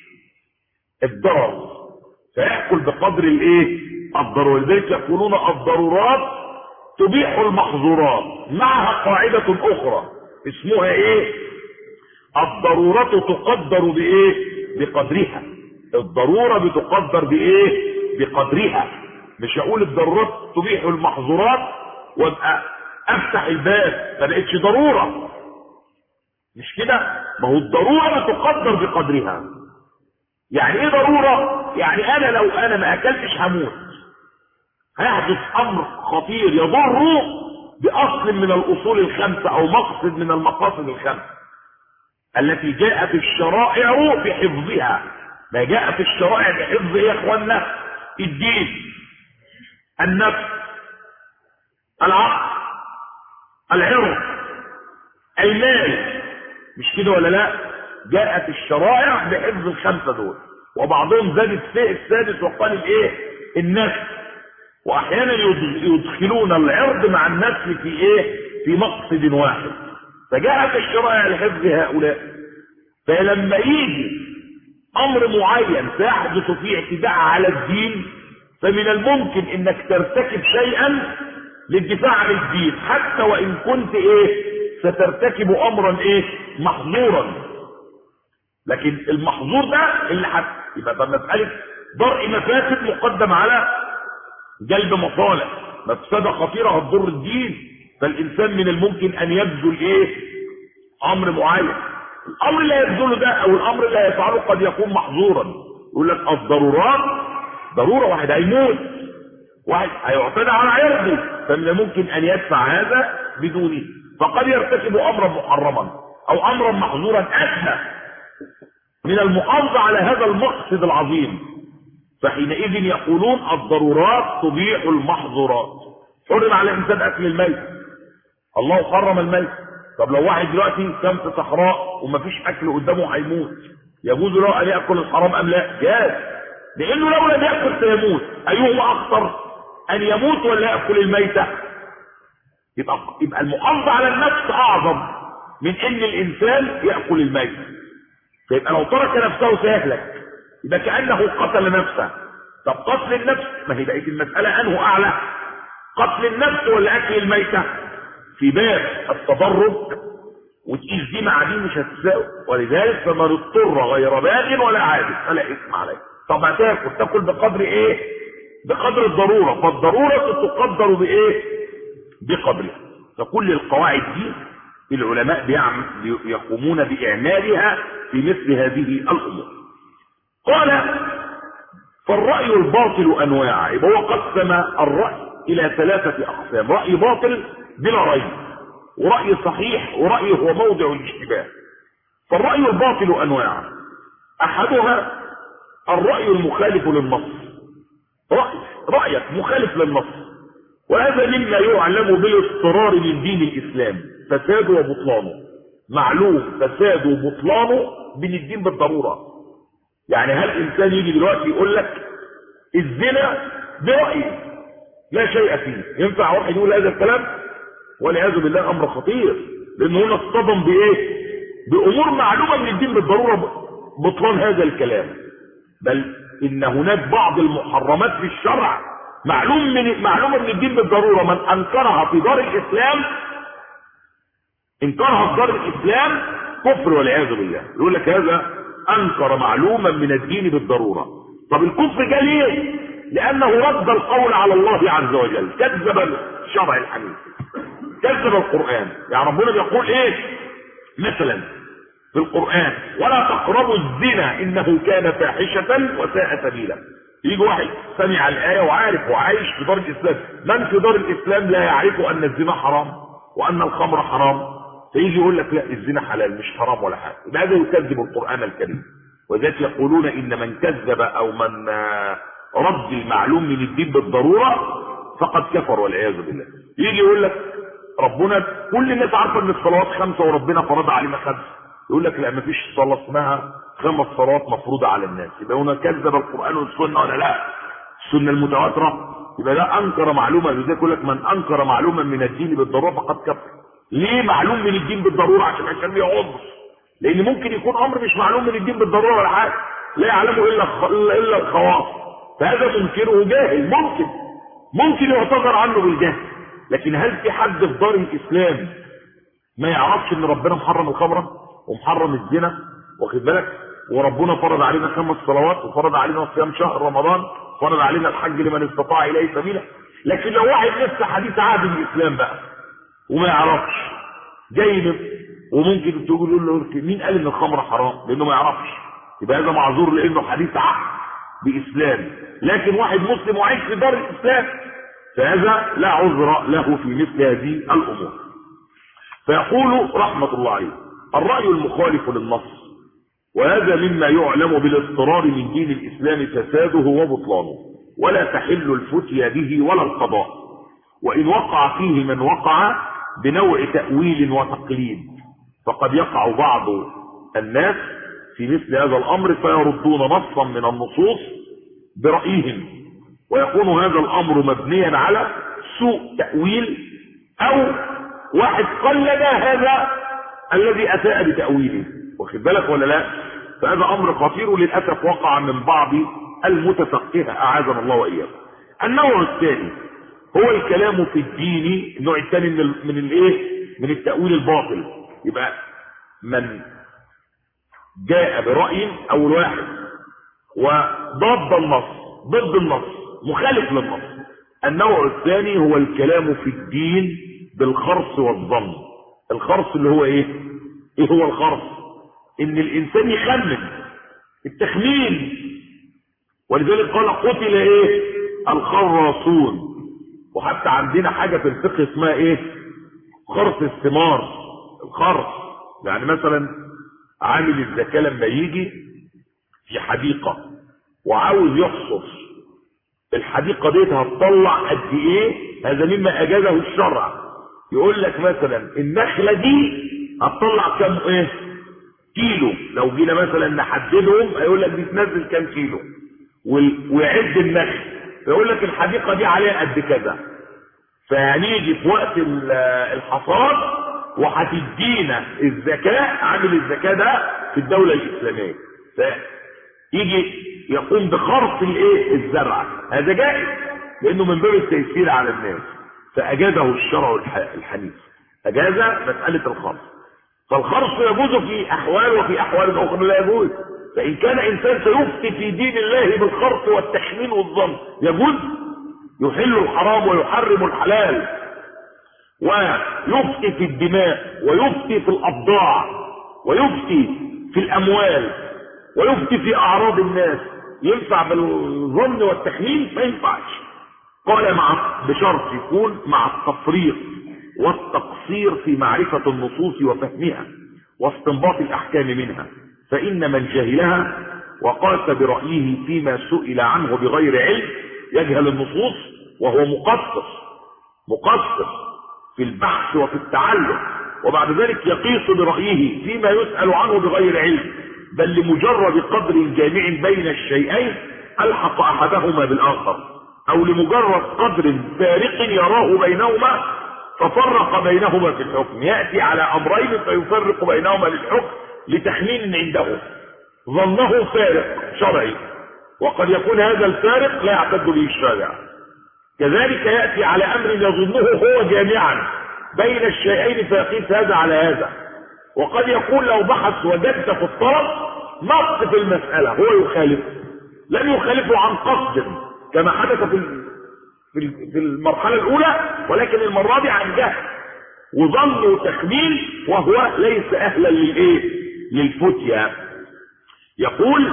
الضرر فياكل بقدر الايه الضرر ولذلك يقولون الضرورات تبيح المحظورات معها قاعدة اخرى اسمها ايه الضرورات تقدر بايه بقدرها الضرورة بتقدر بايه بقدرها مش هقول الضرورات تبيح المحظورات وابقى افتح الباب ما بقتش ضروره مش كده ما هو الضروره تقدر بقدرها يعني ايه ضروره يعني انا لو انا ما اكلتش هموت هيحدث امر خطير يضر باصل من الاصول الخمسه او مقصد من المقاصد الخمسه التي جاءت الشرائع بحفظها ما جاء في الشرائع بحفظ ايه يا اخوانا الدين النفس العقل العرض المال مش كده ولا لا جاءت الشرائع بحفظ الخمسه دول وبعضهم زاد السادس وقال الايه النفس واحيانا يدخلون العرض مع النفس في ايه في مقصد واحد فجاءت الشرائع لحفظ هؤلاء فلما يجي امر معين سيحدث فيه اعتداء على الدين فمن الممكن انك ترتكب شيئا للدفاع عن الدين حتى وان كنت ايه سترتكب امرا ايه محظورا لكن المحظور ده اللي حد يبقى ده مساله درء مفاسد مقدم على جلب مصالح مفسده خطيره هتضر الدين فالانسان من الممكن ان يبذل ايه امر معين الامر اللي هيبذله ده او الامر اللي هيفعله قد يكون محظورا يقول لك الضرورات ضروره واحد هيموت واحد هيعتدى على عرضه فمن الممكن ان يدفع هذا بدونه فقد يرتكب امرا محرما او امرا محظورا ادنى من المحافظه على هذا المقصد العظيم فحينئذ يقولون الضرورات تبيح المحظورات حرم على الانسان اكل الميت الله حرم الميت طب لو واحد دلوقتي كان في صحراء ومفيش اكل قدامه هيموت يجوز له ان ياكل الحرام ام لا جاز لانه لو لم ياكل سيموت ايهما اخطر ان يموت ولا ياكل الميته يبقى يبقى المحافظه على النفس اعظم من ان الانسان ياكل الميت فيبقى لو ترك نفسه سيهلك يبقى كانه قتل نفسه طب قتل النفس ما هي بقت المساله انه اعلى قتل النفس ولا اكل الميته في باب التضرج وتقيس دي مع دي مش هتساوي ولذلك فمن اضطر غير باغ ولا عادل فلا اثم عليه طب هتاكل تاكل بقدر ايه بقدر الضروره فالضروره تقدر بايه بقدرها فكل القواعد دي العلماء بيعمل يقومون باعمالها في مثل هذه الامور قال فالراي الباطل انواع يبقى هو قسم الراي الى ثلاثه اقسام راي باطل بلا ريب ورأي صحيح ورأي هو موضع الاشتباه فالرأي الباطل أنواع أحدها الرأي المخالف للنص رأي رأيك مخالف للنص وهذا مما يعلم بالاضطرار من دين الإسلام فساده وبطلانه معلوم فساده وبطلانه من الدين بالضرورة يعني هل إنسان يجي دلوقتي يقول لك الزنا برأيي لا شيء فيه ينفع واحد يقول هذا الكلام والعياذ بالله امر خطير لانه هنا اصطدم بايه بامور معلومه من الدين بالضروره بطلان هذا الكلام بل ان هناك بعض المحرمات في الشرع معلوم من معلومه من الدين بالضروره من انكرها في دار الاسلام انكرها في دار الاسلام كفر والعياذ بالله يقول لك هذا انكر معلوما من الدين بالضروره طب الكفر جه ليه لانه رد القول على الله عز وجل كذب الشرع الحنيف كذب القرآن يعني ربنا بيقول ايه مثلا في القرآن ولا تقربوا الزنا انه كان فاحشة وساء سبيلا يجي واحد سمع الآية وعارف وعايش في دار الإسلام من في دار الإسلام لا يعرف أن الزنا حرام وأن الخمر حرام فيجي يقول لك لا الزنا حلال مش حرام ولا حاجة يبقى هذا يكذب القرآن الكريم وذلك يقولون إن من كذب أو من رد المعلوم من الدين بالضرورة فقد كفر والعياذ بالله يجي يقول لك ربنا كل الناس عارفه ان الصلوات خمسه وربنا فرض علينا خمسه يقول لك لا مفيش صلاه اسمها خمس صلوات مفروضه على الناس يبقى هنا كذب القران والسنه ولا لا السنه المتواتره يبقى ده انكر معلومه لذلك يقول لك من انكر معلوما من الدين بالضروره فقد كفر ليه معلوم من الدين بالضروره عشان عشان بيعض لان ممكن يكون امر مش معلوم من الدين بالضروره ولا حاجه لا يعلمه الا الا الخواص فهذا منكره جاهل ممكن ممكن يعتذر عنه بالجهل لكن هل في حد في دار الاسلام ما يعرفش ان ربنا محرم الخمره ومحرم الزنا واخد بالك وربنا فرض علينا خمس صلوات وفرض علينا صيام شهر رمضان فرض علينا الحج لمن استطاع اليه سبيلا لكن لو واحد لسه حديث عهد الاسلام بقى وما يعرفش جاي من وممكن تقول له مين قال ان الخمر حرام لانه ما يعرفش يبقى هذا معذور لانه حديث عهد باسلام لكن واحد مسلم وعايش في دار الاسلام فهذا لا عذر له في مثل هذه الامور فيقول رحمه الله عليه الراي المخالف للنص وهذا مما يعلم بالاضطرار من دين الاسلام فساده وبطلانه ولا تحل الفتيا به ولا القضاء وان وقع فيه من وقع بنوع تاويل وتقليد فقد يقع بعض الناس في مثل هذا الامر فيردون نصا من النصوص برايهم ويكون هذا الامر مبنيا على سوء تأويل او واحد قلد هذا الذي اساء بتأويله واخد بالك ولا لا فهذا امر خطير وللاسف وقع من بعض المتفقهه اعاذنا الله واياكم النوع الثاني هو الكلام في الدين النوع الثاني من ال من الايه من التاويل الباطل يبقى من جاء براي اول واحد وضد النص ضد النص مخالف للنص النوع الثاني هو الكلام في الدين بالخرص والظن الخرص اللي هو ايه ايه هو الخرص ان الانسان يخمن التخمين ولذلك قال قتل ايه الخراصون وحتى عندنا حاجة في الفقه اسمها ايه خرص الثمار الخرص يعني مثلا عامل الزكاة لما يجي في حديقة وعاوز يحصر الحديقة ديت هتطلع قد ايه هذا مما اجازه الشرع يقول لك مثلا النخلة دي هتطلع كم ايه كيلو لو جينا مثلا نحددهم هيقول لك دي تنزل كام كيلو ويعد النخل فيقول لك الحديقه دي عليها قد كذا فهنيجي في وقت الحصاد وهتدينا الزكاه عامل الزكاه ده في الدوله الاسلاميه فيجي يقوم بخرص الايه الزرع هذا جائز لانه من باب التيسير على الناس فاجازه الشرع الحنيف اجاز مساله الخرص فالخرص يجوز في احوال وفي احوال اخرى لا يجوز فان كان انسان سيفتي في دين الله بالخرص والتحميل والظن يجوز يحل الحرام ويحرم الحلال ويفتي في الدماء ويفتي في الابضاع ويفتي في الاموال ويفتي في اعراض الناس ينفع بالظن والتخمين ما ينفعش قال مع بشرط يكون مع التفريط والتقصير في معرفة النصوص وفهمها واستنباط الأحكام منها فإن من جهلها وقاس برأيه فيما سئل عنه بغير علم يجهل النصوص وهو مقصر مقصر في البحث وفي التعلم وبعد ذلك يقيس برأيه فيما يسأل عنه بغير علم بل لمجرد قدر جامع بين الشيئين ألحق أحدهما بالآخر أو لمجرد قدر فارق يراه بينهما ففرق بينهما في الحكم يأتي على أمرين فيفرق بينهما للحكم لتحميل عنده ظنه فارق شرعي وقد يكون هذا الفارق لا يعتد به الشارع كذلك يأتي على أمر يظنه هو جامعا بين الشيئين فيقيس هذا على هذا وقد يكون لو بحث وجدت في الطرف نص في المسألة هو يخالف لم يخالفه عن قصد كما حدث في في المرحلة الأولى ولكن المرة دي عن جهل وظن وتخمين وهو ليس أهلا للإيه؟ للفتيا يقول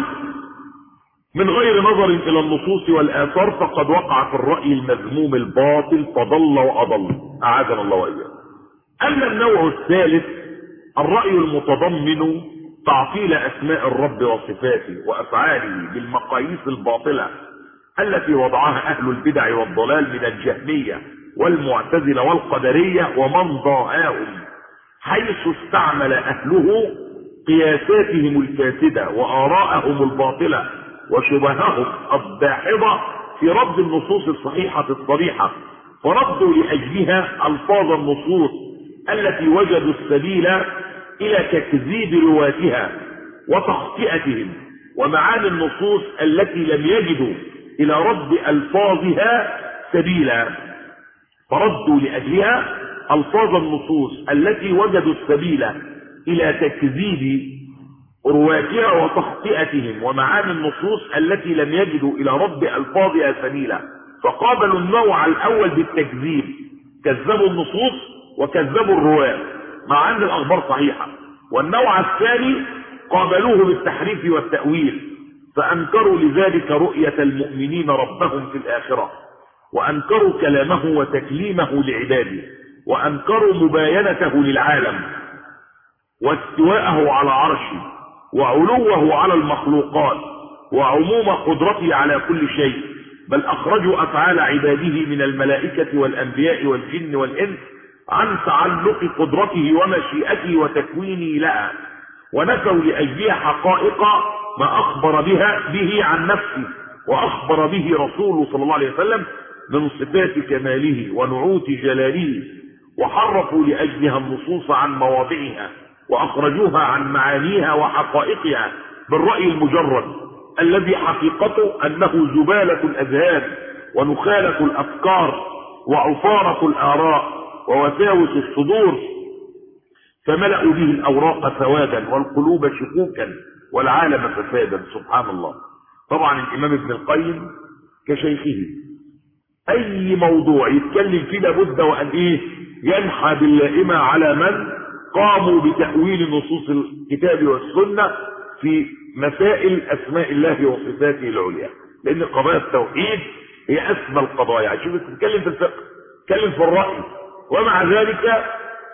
من غير نظر إلى النصوص والآثار فقد وقع في الرأي المذموم الباطل فضل وأضل أعاذنا الله وإياه أما النوع الثالث الرأي المتضمن تعطيل أسماء الرب وصفاته وأفعاله بالمقاييس الباطلة التي وضعها أهل البدع والضلال من الجهمية والمعتزلة والقدرية ومن ضاهاهم حيث استعمل أهله قياساتهم الفاسدة وآراءهم الباطلة وشبههم الداحضة في رد النصوص الصحيحة الصريحة فردوا لأجلها ألفاظ النصوص التي وجدوا السبيل إلى تكذيب رواتها وتخطئتهم ومعاني النصوص التي لم يجدوا إلى رد ألفاظها سبيلا فردوا لأجلها ألفاظ النصوص التي وجدوا السبيل إلى تكذيب رواتها وتخطئتهم ومعاني النصوص التي لم يجدوا إلى رد ألفاظها سبيلا فقابلوا النوع الأول بالتكذيب كذبوا النصوص وكذبوا الرواة مع أن الأخبار صحيحة والنوع الثاني قابلوه بالتحريف والتأويل فأنكروا لذلك رؤية المؤمنين ربهم في الآخرة وأنكروا كلامه وتكليمه لعباده وأنكروا مباينته للعالم واستواءه على عرشه وعلوه على المخلوقات وعموم قدرته على كل شيء بل أخرجوا أفعال عباده من الملائكة والأنبياء والجن والإنس عن تعلق قدرته ومشيئته وتكوينه لها ونفوا لأجلها حقائق ما أخبر بها به عن نفسه وأخبر به رسوله صلى الله عليه وسلم من صفات كماله ونعوت جلاله وحرفوا لأجلها النصوص عن مواضعها وأخرجوها عن معانيها وحقائقها بالرأي المجرد الذي حقيقته أنه زبالة الأذهان ونخالة الأفكار وعفارة الآراء ووساوس الصدور فملأوا به الأوراق سوادا والقلوب شكوكا والعالم فسادا سبحان الله طبعا الإمام ابن القيم كشيخه أي موضوع يتكلم فيه لابد وأن إيه ينحى باللائمة على من قاموا بتأويل نصوص الكتاب والسنة في مسائل أسماء الله وصفاته العليا لأن قضايا التوحيد هي أسمى القضايا شوف تتكلم في الفقه تتكلم في الرأي ومع ذلك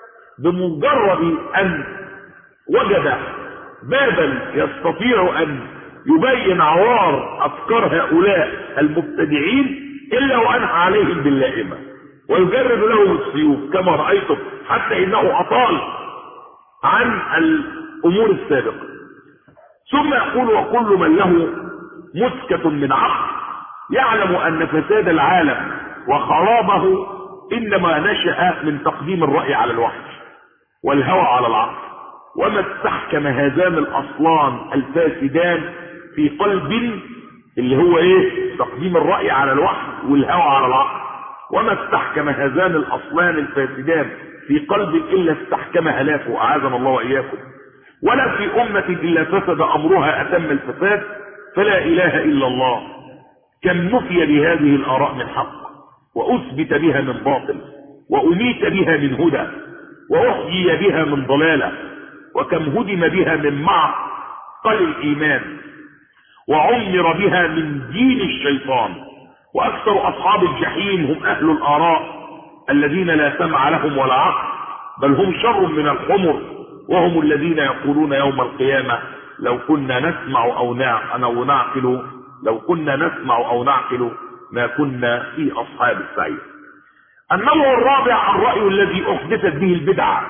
بمجرد أن وجد بابا يستطيع أن يبين عوار أفكار هؤلاء المبتدعين إلا وأنهى عليهم باللائمة ويجرد لهم السيوف كما رأيتم حتى إنه أطال عن الأمور السابقة ثم يقول وكل من له مسكة من عقل يعلم أن فساد العالم وخرابه إنما نشأ من تقديم الرأي على الوحي والهوى على العقل وما استحكم هذان الأصلان الفاسدان في قلب اللي هو ايه تقديم الرأي على الوحي والهوى على العقل وما استحكم هذان الأصلان الفاسدان في قلب إلا استحكم هلاكه أعاذنا الله وإياكم ولا في أمة إلا فسد أمرها أتم الفساد فلا إله إلا الله كم نفي بهذه الآراء من حق وأثبت بها من باطل وأميت بها من هدى وأحيي بها من ضلالة وكم هدم بها من معقل الإيمان وعمر بها من دين الشيطان وأكثر أصحاب الجحيم هم أهل الآراء الذين لا سمع لهم ولا عقل بل هم شر من الحمر وهم الذين يقولون يوم القيامة لو كنا نسمع أو أو نعقل لو كنا نسمع أو نعقل ما كنا في أصحاب السعير النوع الرابع الرأي الذي أحدثت به البدعة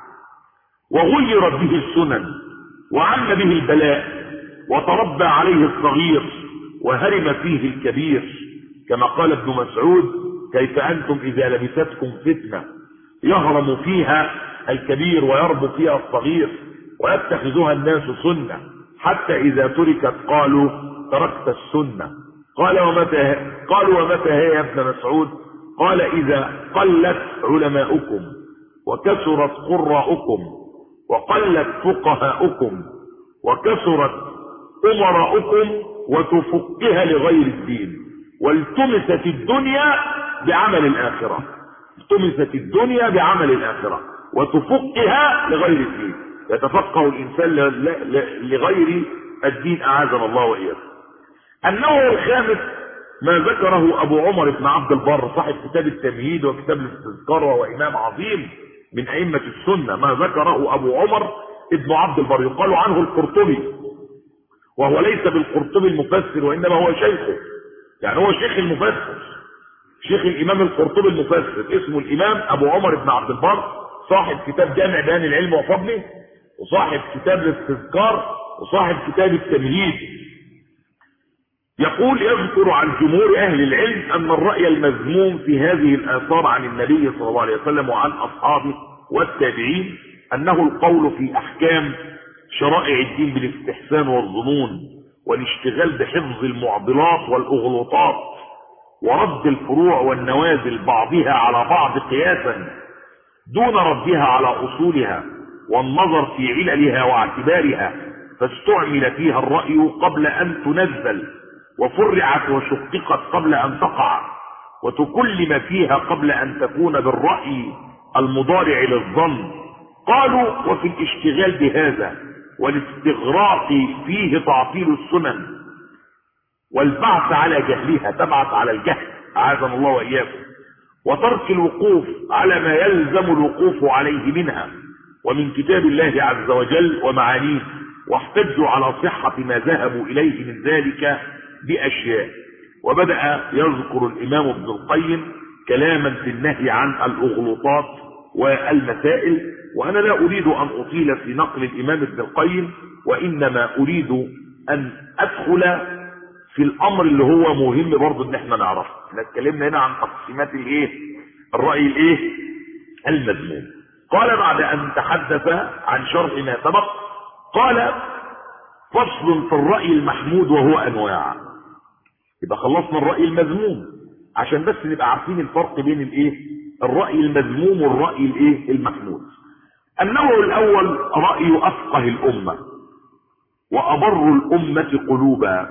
وغيرت به السنن وعم به البلاء وتربى عليه الصغير وهرم فيه الكبير كما قال ابن مسعود كيف أنتم إذا لبستكم فتنة يهرم فيها الكبير ويربو فيها الصغير ويتخذها الناس سنة حتى إذا تركت قالوا تركت السنة قال ومتى قالوا ومتى هي يا ابن مسعود قال إذا قلت علماؤكم وكثرت قراؤكم وقلت فقهاؤكم وكثرت أمراؤكم وتفقها لغير الدين والتمست الدنيا بعمل الآخرة التمست الدنيا بعمل الآخرة وتفقها لغير الدين يتفقه الإنسان لغير الدين أعاذنا الله وإياكم النوع الخامس ما ذكره أبو عمر بن عبد البر صاحب كتاب التمهيد وكتاب الاستذكار وهو إمام عظيم من أئمة السنة ما ذكره أبو عمر ابن عبد البر يقال عنه القرطبي وهو ليس بالقرطبي المفسر وإنما هو شيخه يعني هو شيخ المفسر شيخ الإمام القرطبي المفسر اسمه الإمام أبو عمر بن عبد البر صاحب كتاب جامع بيان العلم وفضله وصاحب كتاب الاستذكار وصاحب كتاب التمهيد يقول يذكر عن جمهور أهل العلم أن الرأي المذموم في هذه الآثار عن النبي صلى الله عليه وسلم وعن أصحابه والتابعين أنه القول في أحكام شرائع الدين بالاستحسان والظنون والاشتغال بحفظ المعضلات والأغلوطات ورد الفروع والنوازل بعضها على بعض قياسا دون ردها على أصولها والنظر في عللها واعتبارها فاستعمل فيها الرأي قبل أن تنزل وفرعت وشققت قبل أن تقع وتكلم فيها قبل أن تكون بالرأي المضارع للظن قالوا وفي الاشتغال بهذا والاستغراق فيه تعطيل السنن والبعث على جهلها تبعث على الجهل أعاذنا الله وإياكم وترك الوقوف على ما يلزم الوقوف عليه منها ومن كتاب الله عز وجل ومعانيه واحتجوا على صحة ما ذهبوا إليه من ذلك بأشياء وبدأ يذكر الإمام ابن القيم كلاما في النهي عن الأغلوطات والمسائل وأنا لا أريد أن أطيل في نقل الإمام ابن القيم وإنما أريد أن أدخل في الامر اللي هو مهم برضه ان احنا نعرفه احنا اتكلمنا هنا عن تقسيمات الايه الراي الايه المذموم قال بعد ان تحدث عن شرح ما سبق قال فصل في الراي المحمود وهو انواع يبقى خلصنا الراي المذموم عشان بس نبقى عارفين الفرق بين الايه الراي المذموم والراي الايه المحمود النوع الاول راي افقه الامه وابر الامه قلوبا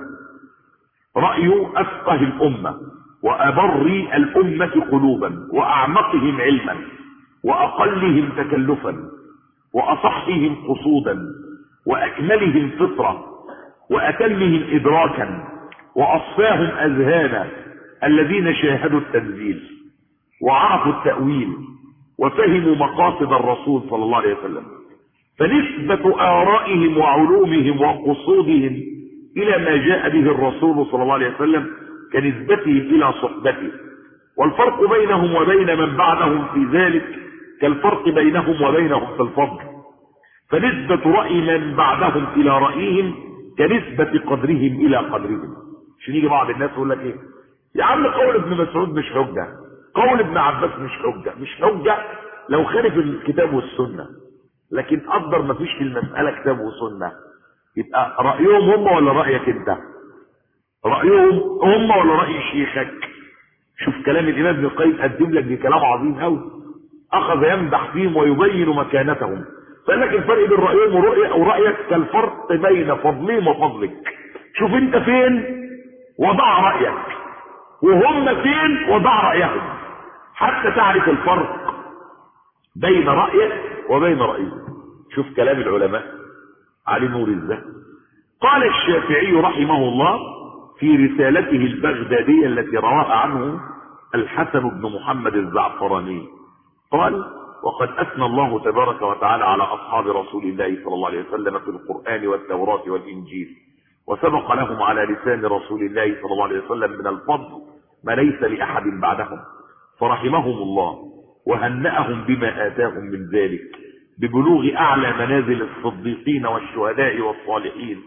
راي افقه الامه وابر الامه قلوبا واعمقهم علما واقلهم تكلفا واصحهم قصودا واكملهم فطره واتمهم ادراكا واصفاهم اذهانا الذين شاهدوا التنزيل وعرفوا التاويل وفهموا مقاصد الرسول صلى الله عليه وسلم فنسبة آرائهم وعلومهم وقصودهم إلى ما جاء به الرسول صلى الله عليه وسلم كنسبتهم إلى صحبته والفرق بينهم وبين من بعدهم في ذلك كالفرق بينهم وبينهم في الفضل فنسبة رأي من بعدهم إلى رأيهم كنسبة قدرهم إلى قدرهم عشان يجي بعض الناس يقول لك إيه يا عم قول ابن مسعود مش حجة قول ابن عباس مش حجة مش حجة لو خالف الكتاب والسنة لكن قدر ما فيش في المسألة كتاب وسنة يبقى رأيهم هم ولا رأيك انت رأيهم هم ولا رأي شيخك شوف كلام الإمام ابن القيم قدم لك بكلام عظيم قوي أخذ يمدح فيهم ويبين مكانتهم فقال لك الفرق بين رأيهم ورأي أو رأيك كالفرق بين فضلهم وفضلك شوف انت فين وضع رأيك وهم فين وضع رأيهم حتى تعرف الفرق بين رأيك وبين رأيه شوف كلام العلماء علي نور الزهد قال الشافعي رحمه الله في رسالته البغدادية التي رواها عنه الحسن بن محمد الزعفراني قال وقد أثنى الله تبارك وتعالى على أصحاب رسول الله صلى الله عليه وسلم في القرآن والتوراة والإنجيل وسبق لهم على لسان رسول الله صلى الله عليه وسلم من الفضل ما ليس لأحد بعدهم فرحمهم الله وهنأهم بما آتاهم من ذلك ببلوغ أعلى منازل الصديقين والشهداء والصالحين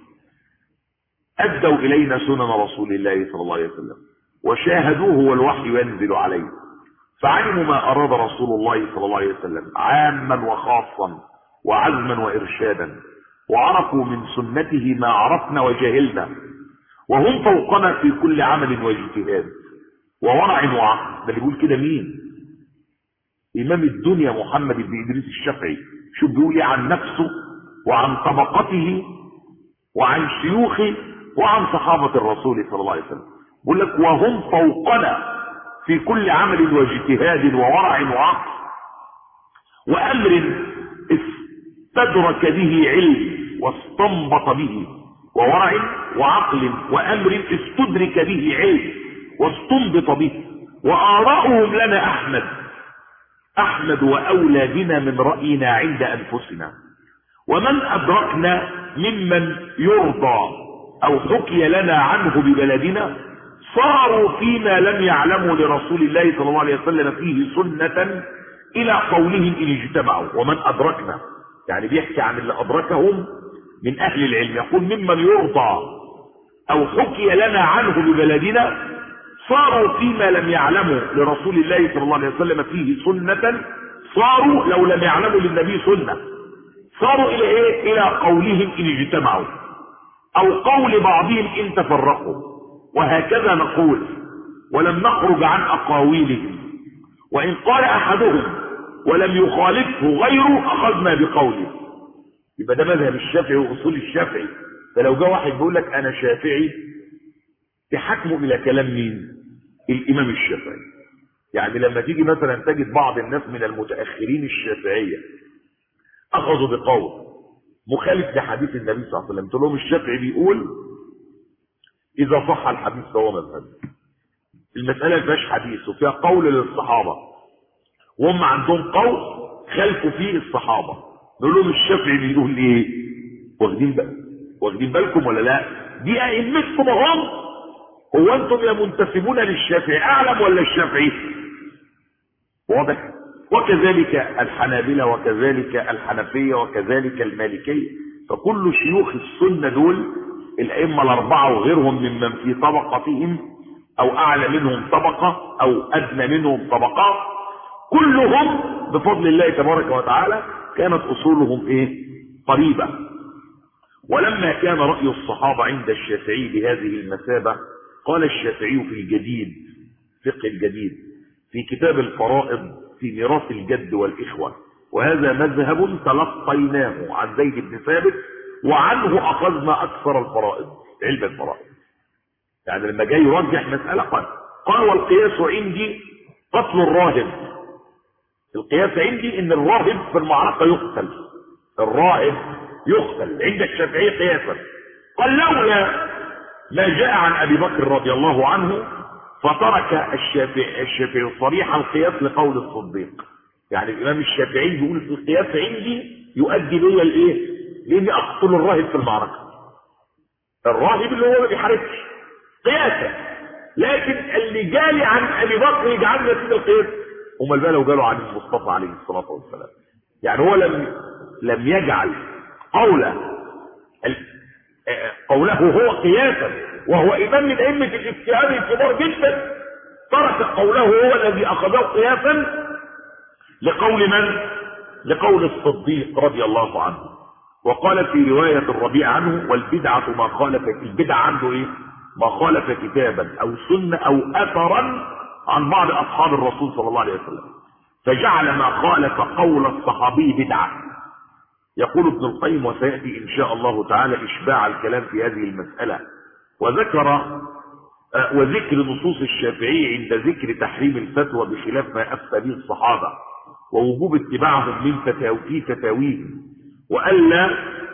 أدوا إلينا سنن رسول الله صلى الله عليه وسلم وشاهدوه والوحي ينزل عليه فعلموا ما أراد رسول الله صلى الله عليه وسلم عاما وخاصا وعزما وإرشادا وعرفوا من سنته ما عرفنا وجهلنا وهم فوقنا في كل عمل واجتهاد وورع وعقل ده اللي بيقول كده مين امام الدنيا محمد بن ادريس الشافعي شوف بيقول ايه عن نفسه وعن طبقته وعن شيوخه وعن صحابة الرسول صلى الله عليه وسلم بيقول لك وهم فوقنا في كل عمل واجتهاد وورع وعقل وامر استدرك به علم واستنبط به وورع وعقل وامر استدرك به علم واستنبط به واراؤهم لنا احمد احمد واولى بنا من راينا عند انفسنا ومن ادركنا ممن يرضى او حكي لنا عنه ببلدنا صاروا فيما لم يعلموا لرسول الله صلى الله عليه وسلم فيه سنة الى قولهم ان اجتمعوا ومن ادركنا يعني بيحكي عن اللي ادركهم من اهل العلم يقول ممن يرضى او حكي لنا عنه ببلدنا صاروا فيما لم يعلموا لرسول الله صلى الله عليه وسلم فيه سنة صاروا لو لم يعلموا للنبي سنة صاروا الى ايه الى قولهم ان اجتمعوا او قول بعضهم ان تفرقوا وهكذا نقول ولم نخرج عن اقاويلهم وان قال احدهم ولم يخالفه غيره اخذنا بقوله يبقى ده مذهب الشافعي واصول الشافعي فلو جاء واحد بيقول لك انا شافعي تحكمه الى كلام مين الامام الشافعي يعني لما تيجي مثلا تجد بعض الناس من المتاخرين الشافعيه اخذوا بقول مخالف لحديث النبي صلى الله عليه وسلم تقول لهم الشافعي بيقول اذا صح الحديث فهو مذهب المساله ما فيهاش حديث وفيها قول للصحابه وهم عندهم قول خالفوا فيه الصحابه نقول لهم الشافعي بيقول ايه واخدين بقى واخدين بالكم ولا لا دي ائمتكم هم هو انتم يا منتسبون للشافعي اعلم ولا الشافعي واضح وكذلك الحنابلة وكذلك الحنفية وكذلك المالكية فكل شيوخ السنة دول الأئمة الأربعة وغيرهم ممن في طبقتهم أو أعلى منهم طبقة أو أدنى منهم طبقات كلهم بفضل الله تبارك وتعالى كانت أصولهم إيه قريبة ولما كان رأي الصحابة عند الشافعي بهذه المثابة قال الشافعي في الجديد فقه الجديد في كتاب الفرائض في ميراث الجد والإخوة وهذا مذهب تلقيناه عن زيد بن ثابت وعنه أخذنا أكثر الفرائض علم الفرائض يعني لما جاي يرجح مسألة قال قال والقياس عندي قتل الراهب القياس عندي ان الراهب في المعركة يقتل الراهب يقتل عند الشافعي قياسا قال لولا ما جاء عن ابي بكر رضي الله عنه فترك الشافعي الشافعي صريح القياس لقول الصديق يعني الامام الشافعي بيقول في القياس عندي يؤدي لي الايه لاني اقتل الراهب في المعركه الراهب اللي هو ما بيحاربش قياسا لكن اللي جالي عن ابي بكر يجعلنا في القياس امال بقى لو جاله عن المصطفى عليه الصلاه والسلام يعني هو لم لم يجعل قوله قوله هو قياسا وهو امام من ائمه الاجتهاد الكبار جدا ترك قوله هو الذي اخذه قياسا لقول من لقول الصديق رضي الله عنه وقال في رواية الربيع عنه والبدعة ما خالف البدعة عنده ايه ما خالف كتابا او سنة او اثرا عن بعض اصحاب الرسول صلى الله عليه وسلم فجعل ما خالف قول الصحابي بدعة يقول ابن القيم وسيأتي ان شاء الله تعالى اشباع الكلام في هذه المسألة وذكر وذكر نصوص الشافعي عند ذكر تحريم الفتوى بخلاف ما افتى به الصحابة ووجوب اتباعهم من فتاوي في فتاويهم والا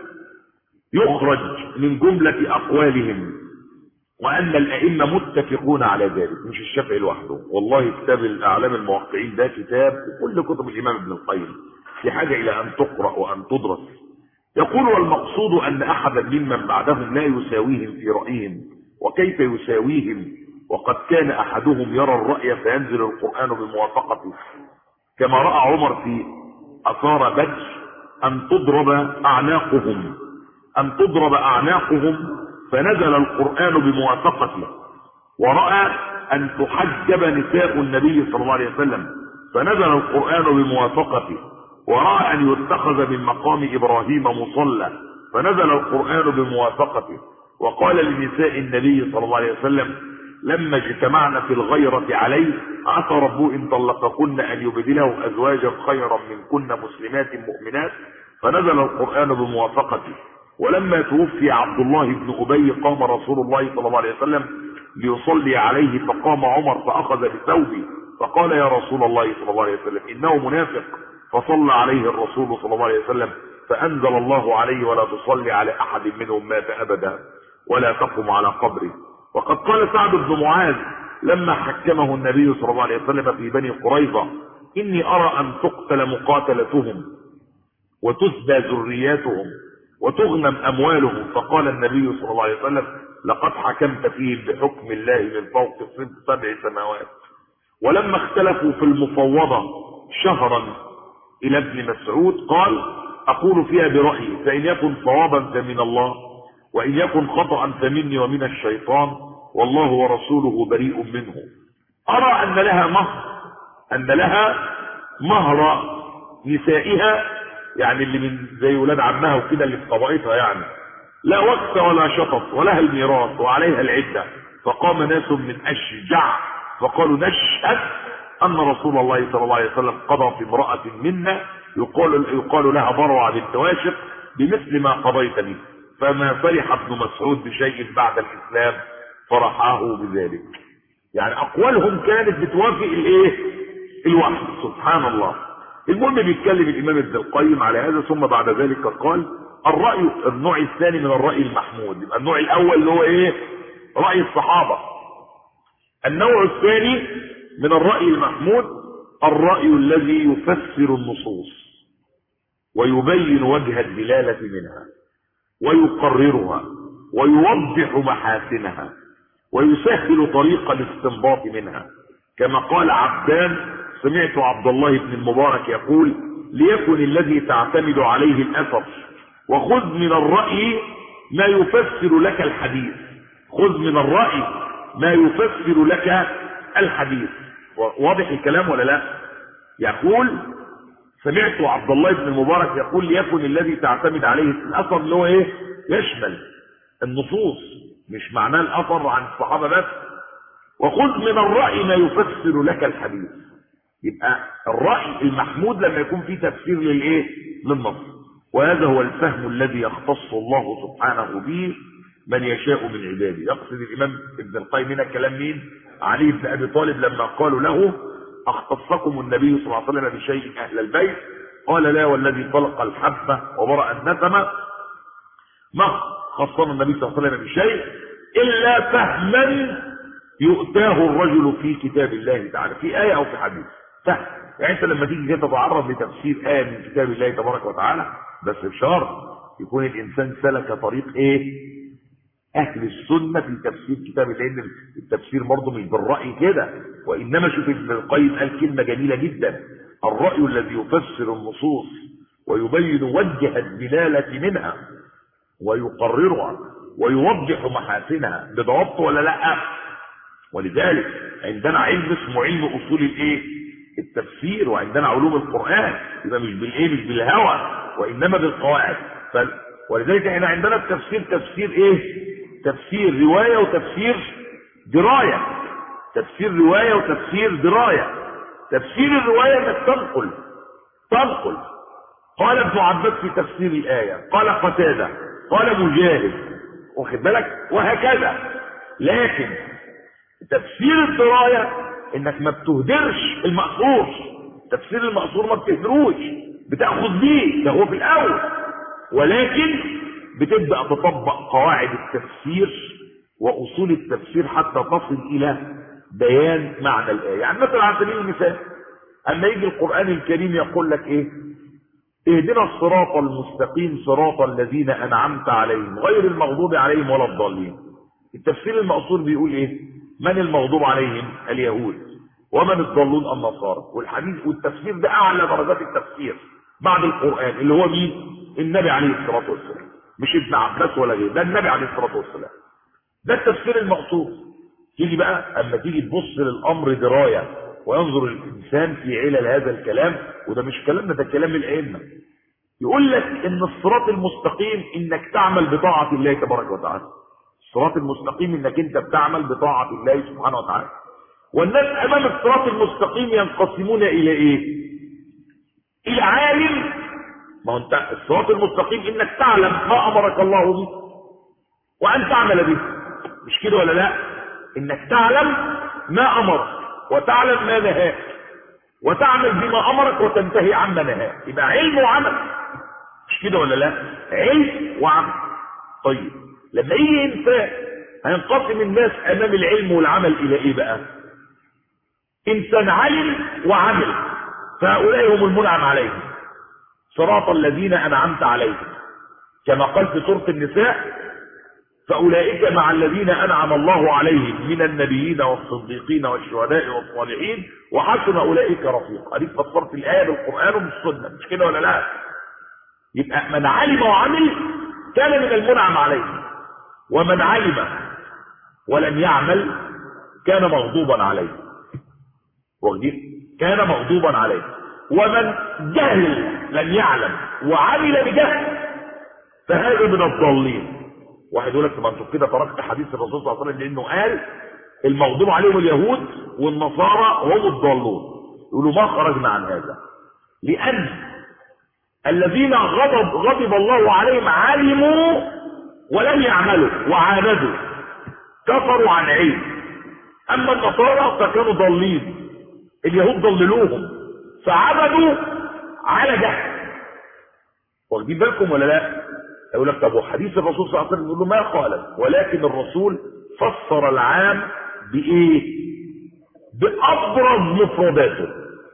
يخرج من جملة اقوالهم وان الائمة متفقون على ذلك مش الشافعي لوحده والله كتاب الاعلام الموقعين ده كتاب كل كتب الامام ابن القيم في حاجة الى ان تقرأ وان تدرس يقول والمقصود ان احدا ممن بعدهم لا يساويهم في رأيهم وكيف يساويهم وقد كان احدهم يرى الرأي فينزل القرآن بموافقته كما رأى عمر في اثار بدر ان تضرب اعناقهم ان تضرب اعناقهم فنزل القرآن بموافقته ورأى ان تحجب نساء النبي صلى الله عليه وسلم فنزل القرآن بموافقته ورأى ان يتخذ من مقام ابراهيم مصلى فنزل القرآن بموافقته وقال لنساء النبي صلى الله عليه وسلم لما اجتمعنا في الغيرة عليه عسى ربه ان طلقكن ان يبدله ازواجا خيرا منكن مسلمات مؤمنات فنزل القرآن بموافقته ولما توفي عبد الله بن ابي قام رسول الله صلى الله عليه وسلم ليصلي عليه فقام عمر فاخذ بثوبه فقال يا رسول الله صلى الله عليه وسلم انه منافق فصلى عليه الرسول صلى الله عليه وسلم فانزل الله عليه ولا تصلي على احد منهم مات ابدا ولا تقم على قبره وقد قال سعد بن معاذ لما حكمه النبي صلى الله عليه وسلم في بني قريظة إني أرى أن تقتل مقاتلتهم وتسبى ذرياتهم وتغنم أموالهم فقال النبي صلى الله عليه وسلم لقد حكمت فيهم بحكم الله من فوق سبع سماوات ولما اختلفوا في المفوضة شهرا إلى ابن مسعود قال أقول فيها برأيي فإن يكن صوابا فمن الله وإن يكن خطأ فمني ومن الشيطان والله ورسوله بريء منه أرى أن لها مهر أن لها مهر نسائها يعني اللي من زي ولاد عمها وكده اللي في طبقتها يعني لا وقت ولا شطط ولها الميراث وعليها العدة فقام ناس من أشجع فقالوا نشهد أن رسول الله صلى الله عليه وسلم قضى في امرأة منا يقال, يقال لها بروع بنت واشق بمثل ما قضيت به فما فرح ابن مسعود بشيء بعد الاسلام فرحاه بذلك يعني اقوالهم كانت بتوافق الايه الوحي سبحان الله المهم بيتكلم الامام ابن القيم على هذا ثم بعد ذلك قال الرأي النوع الثاني من الرأي المحمود يبقى النوع الاول اللي هو ايه رأي الصحابة النوع الثاني من الرأي المحمود الرأي الذي يفسر النصوص ويبين وجه الدلالة منها ويقررها ويوضح محاسنها ويسهل طريق الاستنباط منها كما قال عبدان سمعت عبد الله بن المبارك يقول ليكن الذي تعتمد عليه الاثر وخذ من الرأي ما يفسر لك الحديث خذ من الرأي ما يفسر لك الحديث واضح الكلام ولا لا يقول سمعت عبد الله بن المبارك يقول ليكن الذي تعتمد عليه الاثر اللي هو ايه يشمل النصوص مش معناه الاثر عن الصحابه بس وخذ من الراي ما يفسر لك الحديث يبقى الراي المحمود لما يكون فيه تفسير للايه للنص وهذا هو الفهم الذي يختص الله سبحانه به من يشاء من عباده يقصد الامام ابن القيم هنا كلام مين علي بن ابي طالب لما قالوا له اختصكم النبي صلى الله عليه وسلم بشيء اهل البيت قال لا والذي طلق الحبه وبرأ النسمه ما خصنا النبي صلى الله عليه وسلم بشيء الا فهما يؤتاه الرجل في كتاب الله تعالى في ايه او في حديث فهم يعني انت لما تيجي تتعرض لتفسير ايه من كتاب الله تبارك وتعالى بس بشرط يكون الانسان سلك طريق ايه اهل السنه في تفسير كتاب لان التفسير برضه مش بالراي كده وانما شوف ابن القيم قال كلمه جميله جدا الراي الذي يفسر النصوص ويبين وجه الدلاله منها ويقررها ويوضح محاسنها بضوابط ولا لا ولذلك عندنا علم اسمه علم اصول الايه التفسير وعندنا علوم القران يبقى مش بالايه مش بالهوى وانما بالقواعد ف... ولذلك احنا عندنا التفسير تفسير ايه تفسير روايه وتفسير درايه تفسير روايه وتفسير درايه تفسير الروايه انك تنقل تنقل قال ابن عباس في تفسير الايه قال قتاده قال مجاهد واخد بالك وهكذا لكن تفسير الدرايه انك ما بتهدرش المأثور تفسير المأثور ما بتهدروش بتاخذ بيه ده هو في الاول ولكن بتبدا تطبق قواعد التفسير واصول التفسير حتى تصل الى بيان معنى الايه يعني مثلا على سبيل المثال اما يجي القران الكريم يقول لك ايه اهدنا الصراط المستقيم صراط الذين انعمت عليهم غير المغضوب عليهم ولا الضالين التفسير المأصول بيقول ايه من المغضوب عليهم اليهود ومن الضالون النصارى والحديث والتفسير ده اعلى درجات التفسير بعد القران اللي هو مين النبي عليه الصلاه والسلام مش ابن عباس ولا غيره ده النبي عليه الصلاه والسلام ده التفسير المقصود تيجي بقى اما تيجي تبص للامر درايه وينظر الانسان في علل هذا الكلام وده مش كلامنا ده كلام الائمه يقول لك ان الصراط المستقيم انك تعمل بطاعه الله تبارك وتعالى الصراط المستقيم انك انت بتعمل بطاعه الله سبحانه وتعالى والناس امام الصراط المستقيم ينقسمون الى ايه الى عالم ما هو انت الصراط المستقيم انك تعلم ما امرك الله به وان تعمل به مش كده ولا لا انك تعلم ما امرك وتعلم ما نهاك وتعمل بما امرك وتنتهي عما نهاك يبقى علم وعمل مش كده ولا لا علم وعمل طيب لما يجي انسان هينقسم الناس امام العلم والعمل الى ايه بقى انسان علم وعمل فهؤلاء هم المنعم عليهم صراط الذين انعمت عليهم كما قال في سوره النساء فاولئك مع الذين انعم الله عليهم من النبيين والصديقين والشهداء والصالحين وحسن اولئك رفيقا اديك فسرت الايه بالقران وبالسنه مش كده ولا لا يبقى من علم وعمل كان من المنعم عليه ومن علم ولم يعمل كان مغضوبا عليه واخدين كان مغضوبا عليه ومن جهل لم يعلم وعمل بجهل فهذا من الضالين واحد يقول لك ما انتوا كده تركت حديث الرسول صلى الله عليه وسلم لانه قال المغضوب عليهم اليهود والنصارى هم الضالون يقولوا ما خرجنا عن هذا لان الذين غضب غضب الله عليهم علموا ولم يعملوا وعاندوا كفروا عن علم اما النصارى فكانوا ضالين اليهود ضللوهم فعبدوا على جهل واخدين بالكم ولا لا يقول لك طب وحديث الرسول صلى الله عليه وسلم يقول له ما قال ولكن الرسول فسر العام بايه بابرز مفرداته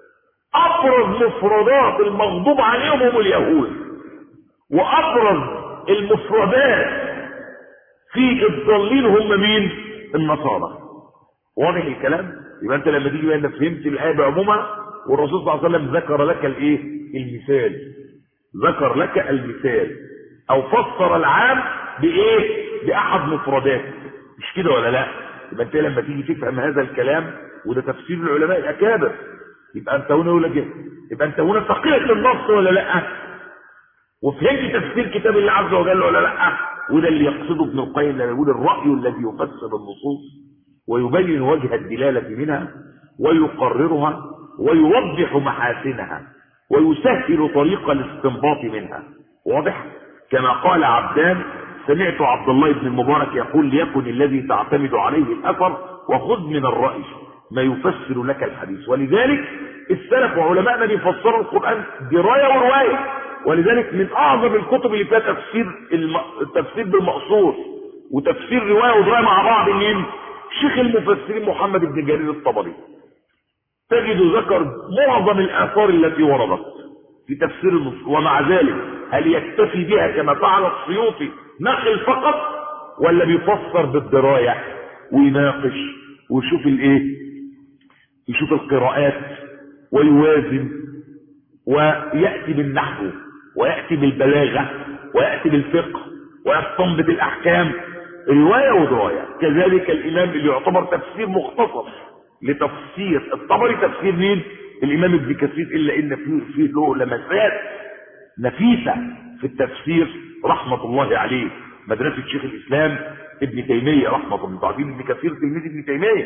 ابرز مفردات المغضوب عليهم هم اليهود وابرز المفردات في الضالين هم مين النصارى واضح الكلام يبقى انت لما تيجي بقى انت فهمت الايه بعمومها والرسول صلى الله عليه وسلم ذكر لك الايه المثال ذكر لك المثال او فسر العام بايه باحد مفردات مش كده ولا لا يبقى انت لما تيجي تفهم هذا الكلام وده تفسير العلماء الاكابر يبقى انت هنا يقول لك يبقى انت هنا فقيه للنص ولا لا وفهمت تفسير كتاب الله عز وجل ولا لا وده اللي يقصده ابن القيم لما يقول الراي الذي يفسر النصوص ويبين وجه الدلاله منها ويقررها ويوضح محاسنها ويسهل طريق الاستنباط منها واضح كما قال عبدان سمعت عبد الله بن المبارك يقول ليكن الذي تعتمد عليه الاثر وخذ من الراي ما يفسر لك الحديث ولذلك السلف وعلماءنا بيفسروا القران درايه وروايه ولذلك من اعظم الكتب اللي فيها تفسير الم... التفسير بالمقصور وتفسير روايه ودرايه مع بعض مين شيخ المفسرين محمد بن جرير الطبري تجد ذكر معظم الاثار التي وردت في تفسير النص ومع ذلك هل يكتفي بها كما فعل السيوطي نقل فقط ولا بيفسر بالدرايه ويناقش ويشوف الايه يشوف القراءات ويوازن وياتي بالنحو وياتي بالبلاغه وياتي بالفقه ويستنبط الاحكام روايه ودرايه كذلك الامام اللي يعتبر تفسير مختصر لتفسير الطبري تفسير مين الامام ابن كثير الا ان فيه فيه له لمسات نفيسه في التفسير رحمه الله عليه مدرسه شيخ الاسلام ابن تيميه رحمه الله تعالى ابن كثير تلميذ ابن تيميه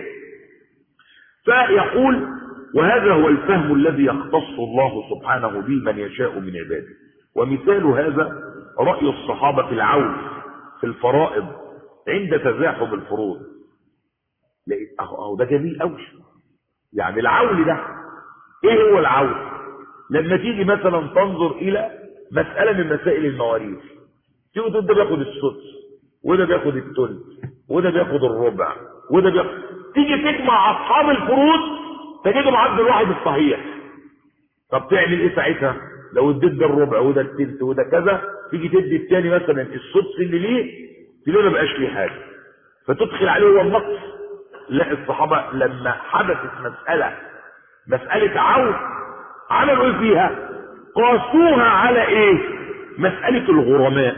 فيقول وهذا هو الفهم الذي يختص الله سبحانه به من يشاء من عباده ومثال هذا رأي الصحابة العون في الفرائض عند تزاحم الفروض لقيت اهو اهو ده جميل قوي يعني العول ده ايه هو العول لما تيجي مثلا تنظر الى مسألة من مسائل المواريث تيجي تقول ده بياخد السدس وده بياخد الثلث وده بياخد الربع وده بياخد تيجي تجمع اصحاب الفروض تجدهم عبد الواحد الصحيح طب تعمل ايه ساعتها لو اديت ده الربع وده الثلث وده كذا تيجي تدي الثاني مثلا السدس اللي ليه تلاقيه ما بقاش ليه حاجه فتدخل عليه هو النقص لا الصحابه لما حدثت مساله مساله عون عملوا ايه فيها قاسوها على ايه مساله الغرماء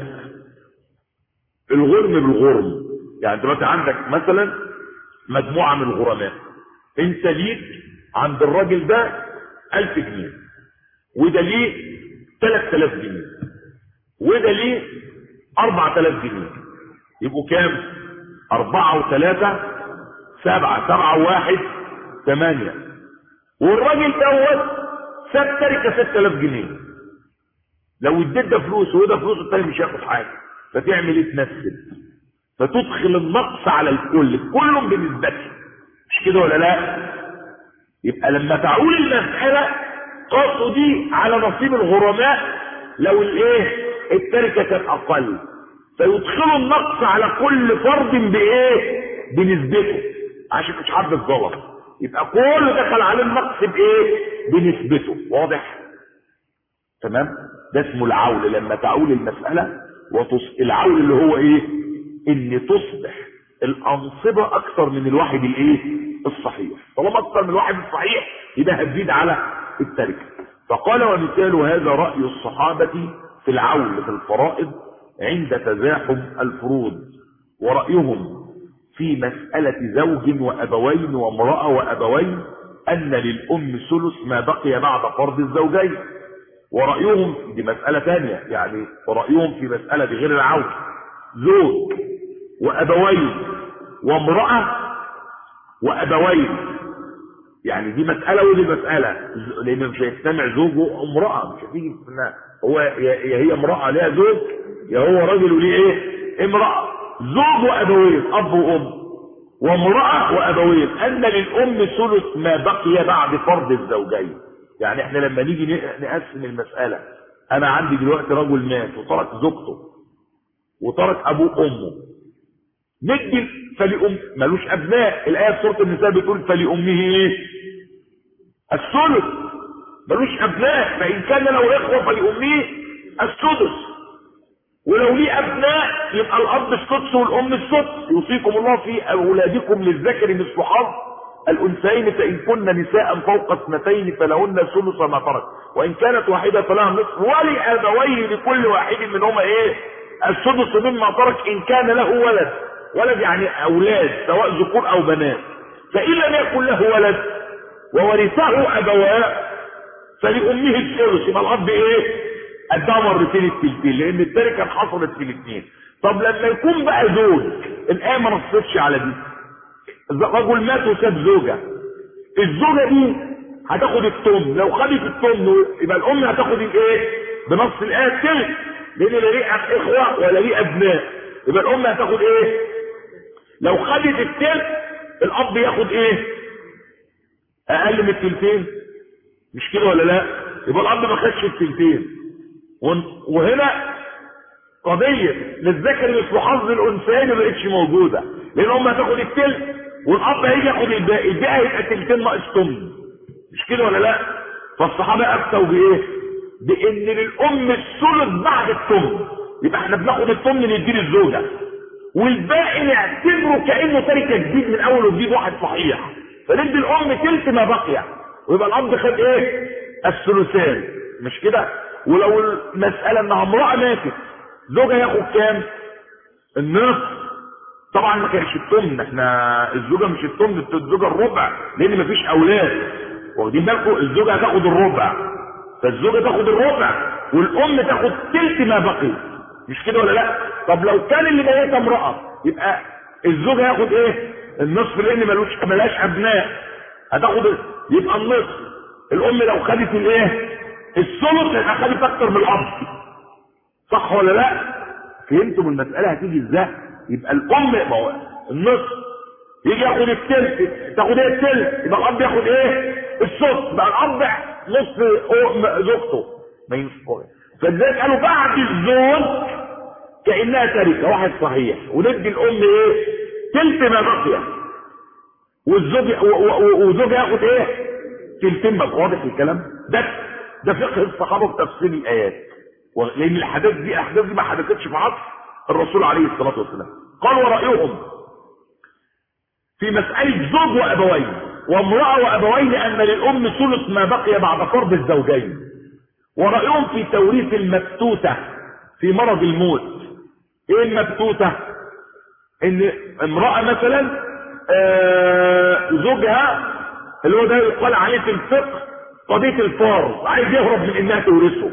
الغرم بالغرم يعني دلوقتي عندك مثلا مجموعه من الغرماء انت ليك عند الراجل ده 1000 جنيه وده ليه 3000 جنيه وده ليه 4000 جنيه يبقوا كام أربعة وثلاثة سبعة سبعة وواحد ثمانية والراجل دوت ساب تركة 6000 جنيه لو اديت ده فلوس وده فلوس التاني مش هياخد حاجة فتعمل ايه تمثل فتدخل النقص على الكل كلهم بنسبته مش كده ولا لا يبقى لما تعول المسألة قصوا دي على نصيب الغرماء لو الايه التركة كانت اقل فيدخلوا النقص على كل فرد بايه بنسبته عشان مش حد الظلم يبقى كله دخل عليه النقص بايه بنسبته واضح تمام ده اسمه العول لما تعول المسألة وتص... العول اللي هو ايه ان تصبح الانصبة اكثر من الواحد الايه الصحيح طالما اكثر من الواحد الصحيح يبقى هتزيد على التركة فقال ومثال هذا رأي الصحابة في العول في الفرائض عند تزاحم الفروض ورأيهم في مسألة زوج وأبوين وامرأة وأبوين أن للأم ثلث ما بقي بعد فرض الزوجين ورأيهم دي مسألة ثانية يعني ورأيهم في مسألة غير العون زوج وأبوين وامرأة وأبوين يعني دي مسألة ودي مسألة لأن مش هيجتمع زوج وامرأة مش هتيجي هو يا هي امرأة ليها زوج يا هو راجل وليه ايه امرأة زوج وأبوين أب وأم وامرأة وأبوين أن للأم ثلث ما بقي بعد فرض الزوجين يعني احنا لما نيجي نقسم المسألة أنا عندي دلوقتي رجل مات وترك زوجته وترك أبوه وأمه ندي فلأم ملوش أبناء الآية في سورة النساء بتقول فلأمه إيه؟ الثلث ملوش أبناء فإن كان له إخوة فلأمه السدس ولو ليه ابناء يبقى الاب السدس والام السدس يوصيكم الله في اولادكم للذكر مثل حظ الانثيين فان كن نساء فوق اثنتين فلهن ثلث ما ترك وان كانت واحده فلها نصف ولابويه لكل واحد منهما ايه السدس مما ترك ان كان له ولد ولد يعني اولاد سواء ذكور او بنات فان لم يكن له ولد وورثه ابواه فلامه الثلث يبقى الاب ايه اداها مرتين التلتين لان التركه حصلت في الاثنين طب لما يكون بقى زوج الايه ما نصتش على دي رجل مات وساب زوجه الزوجه دي هتاخد التمن لو خدت التمن يبقى الام هتاخد الايه بنص الايه التلت لان لا ليه اخوه ولا ليه ابناء يبقى الام هتاخد ايه لو خدت التلت الاب ياخد ايه اقل من التلتين مش كده ولا لا يبقى الاب ما خدش التلتين وهنا قضية للذكر مثل حظ الانثيين ما بقتش موجودة لان الام هتاخد التلت والاب هيجي ياخد الباقي الباقي هيبقى تلتين ناقص تمن مش كده ولا لا فالصحابة افتوا بايه بان للام الثلث بعد التمن يبقى احنا بناخد التمن نديه للزوجة والباقي نعتبره كانه تركه جديد من اول وجديد واحد صحيح فندي الام تلت ما بقي ويبقى الاب خد ايه الثلثان مش كده ولو المساله انها امراه ماتت زوجها ياخد كام النصف طبعا ما كانش التمن احنا الزوجه مش التمن الزوجه الربع لان مفيش اولاد واخدين بالكم الزوجه هتاخد الربع فالزوجه تاخد الربع والام تاخد تلت ما بقي مش كده ولا لا طب لو كان اللي ميت امراه يبقى الزوج هياخد ايه النصف لان ملوش ملاش ابناء هتاخد يبقى النصف الام لو خدت الايه الثلث يبقى خدت اكتر من الاب صح ولا لا فهمتم المساله هتيجي ازاي يبقى الام ما هو النصف يجي ياخد التلت تاخد ايه التلت يبقى الاب ياخد ايه الثلث بقى الاب نصف زوجته ما ينفعش فلذلك قالوا بعد الزوج كانها تركه واحد صحيح وندي الام ايه تلت ما بقي والزوج وزوج ياخد ايه تلتين بقى واضح الكلام ده ده فقه الصحابه في تفسير الايات لان الاحداث دي الاحداث دي ما حدثتش في عصر الرسول عليه الصلاه والسلام قال ورايهم في مساله زوج وابوين وامراه وابوين ان للام ثلث ما بقي بعد فرض الزوجين ورأيهم في توريث المبتوتة في مرض الموت ايه المبتوتة ان امرأة مثلا آه زوجها اللي هو ده يقال عليه في الفقه قضية الفارض عايز يهرب من انها تورثه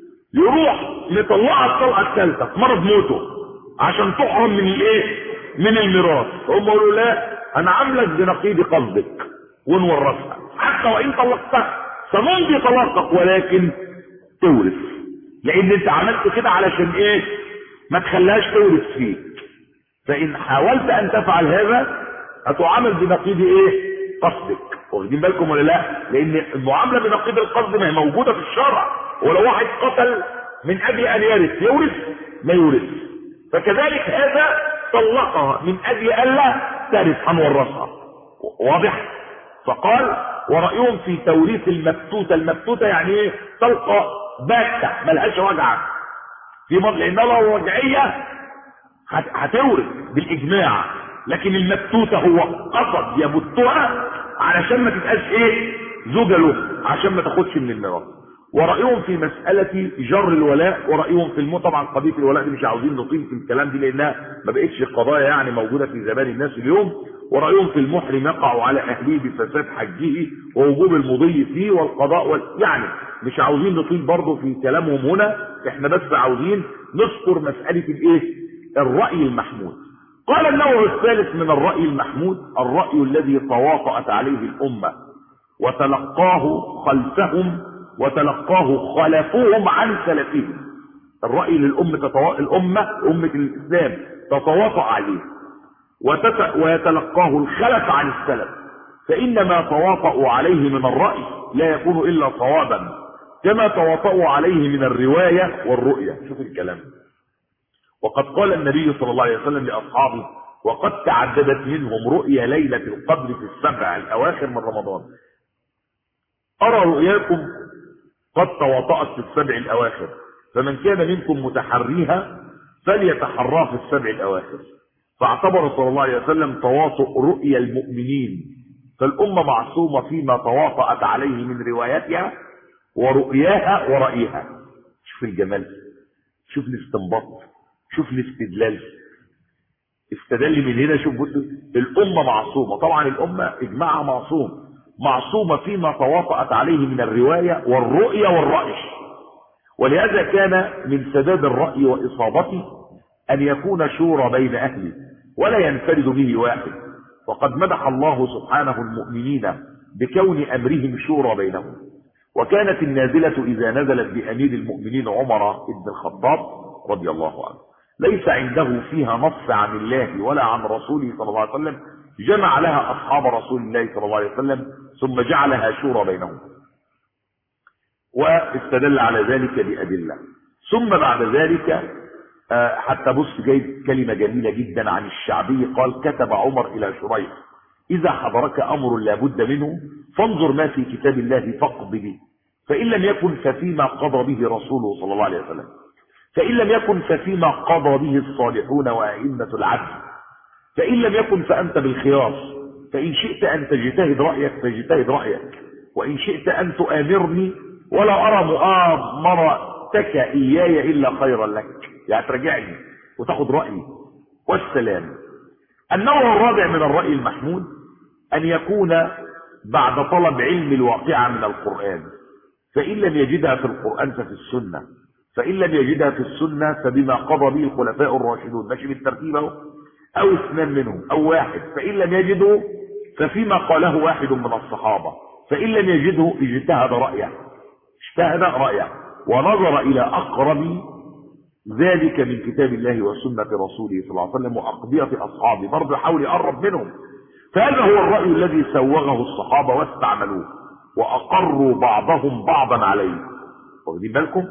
يروح مطلعها الطلقة الثالثة في مرض موته عشان تحرم من الايه من الميراث هم يقولوا لا انا عاملك بنقيض قصدك ونورثها حتى وان طلقتها سنمضي طلاقك ولكن تورث لان انت عملت كده علشان ايه ما تخليهاش تورث فيك فان حاولت ان تفعل هذا هتعامل بنقيض ايه قصدك واخدين بالكم ولا لا لان المعامله بنقيض القصد ما هي موجوده في الشرع ولو واحد قتل من اجل ان يرث يورث ما يورث فكذلك هذا طلقها من اجل الا ترث هنورثها واضح فقال ورأيهم في توريث المبتوتة المبتوتة يعني ايه طلقة باتة ملهاش وجعة في مر لانها لو وجعية هتورث بالاجماع لكن المبتوتة هو قصد يبتها علشان ما تبقاش ايه زوجة له عشان ما تاخدش من الميراث ورأيهم في مسألة جر الولاء ورأيهم في الموت طبعا قضية الولاء دي مش عاوزين نطيل في الكلام دي لأنها ما بقتش قضايا يعني موجودة في زمان الناس اليوم ورأيهم في المحرم يقع على أهله بفساد حجه ووجوب المضي فيه والقضاء وال... يعني مش عاوزين نطيل برضه في كلامهم هنا احنا بس عاوزين نذكر مسألة الايه الرأي المحمود قال النوع الثالث من الرأي المحمود الرأي الذي تواطأت عليه الأمة وتلقاه خلفهم وتلقاه خلفهم عن سلفهم الرأي للأمة تتوا... الأمة أمة الإسلام تتواطأ عليه وتت... ويتلقاه الخلف عن السلف فإنما تواطؤوا عليه من الرأي لا يكون إلا صوابا كما تواطؤوا عليه من الرواية والرؤية شوف الكلام وقد قال النبي صلى الله عليه وسلم لأصحابه وقد تعددت منهم رؤيا ليلة القدر في السبع الأواخر من رمضان أرى رؤياكم قد تواطأت في السبع الأواخر فمن كان منكم متحريها فليتحراها في السبع الأواخر فاعتبر صلى الله عليه وسلم تواطؤ رؤيا المؤمنين فالأمة معصومة فيما تواطأت عليه من رواياتها ورؤياها ورأيها شوف الجمال شوف الاستنباط شوف الاستدلال استدل من هنا شوف بص الأمة معصومة طبعا الأمة إجماعها معصوم معصومة فيما تواطأت عليه من الرواية والرؤية والرأي ولهذا كان من سداد الرأي وإصابته أن يكون شورى بين أهله ولا ينفرد به واحد وقد مدح الله سبحانه المؤمنين بكون أمرهم شورى بينهم وكانت النازلة إذا نزلت بأمير المؤمنين عمر بن الخطاب رضي الله عنه ليس عنده فيها نص عن الله ولا عن رسوله صلى الله عليه وسلم جمع لها أصحاب رسول الله صلى الله عليه وسلم ثم جعلها شورى بينهم واستدل على ذلك بأدلة ثم بعد ذلك حتى بص جايب كلمة جميلة جدا عن الشعبي قال كتب عمر إلى شريح إذا حضرك أمر لابد منه فانظر ما في كتاب الله فاقض به فإن لم يكن ففيما قضى به رسوله صلى الله عليه وسلم فإن لم يكن ففيما قضى به الصالحون وأئمة العدل فإن لم يكن فأنت بالخيار فإن شئت أن تجتهد رأيك فاجتهد رأيك وإن شئت أن تآمرني ولا أرى مؤامرتك إياي إلا خيرا لك يعني ترجعني وتاخد رأيي والسلام النوع الرابع من الرأي المحمود أن يكون بعد طلب علم الواقعة من القرآن فإن لم يجدها في القرآن ففي السنة فإن لم يجدها في السنة فبما قضى به الخلفاء الراشدون ماشي بالترتيب اهو أو اثنان منهم أو واحد فإن لم يجده ففيما قاله واحد من الصحابة فإن لم يجده اجتهد رأيه اجتهد رأيه ونظر إلى أقرب ذلك من كتاب الله وسنة رسوله صلى الله عليه وسلم وأقضية أصحابه برضه حاول يقرب منهم فهذا هو الرأي الذي سوغه الصحابة واستعملوه وأقروا بعضهم بعضا عليه واخدين بالكم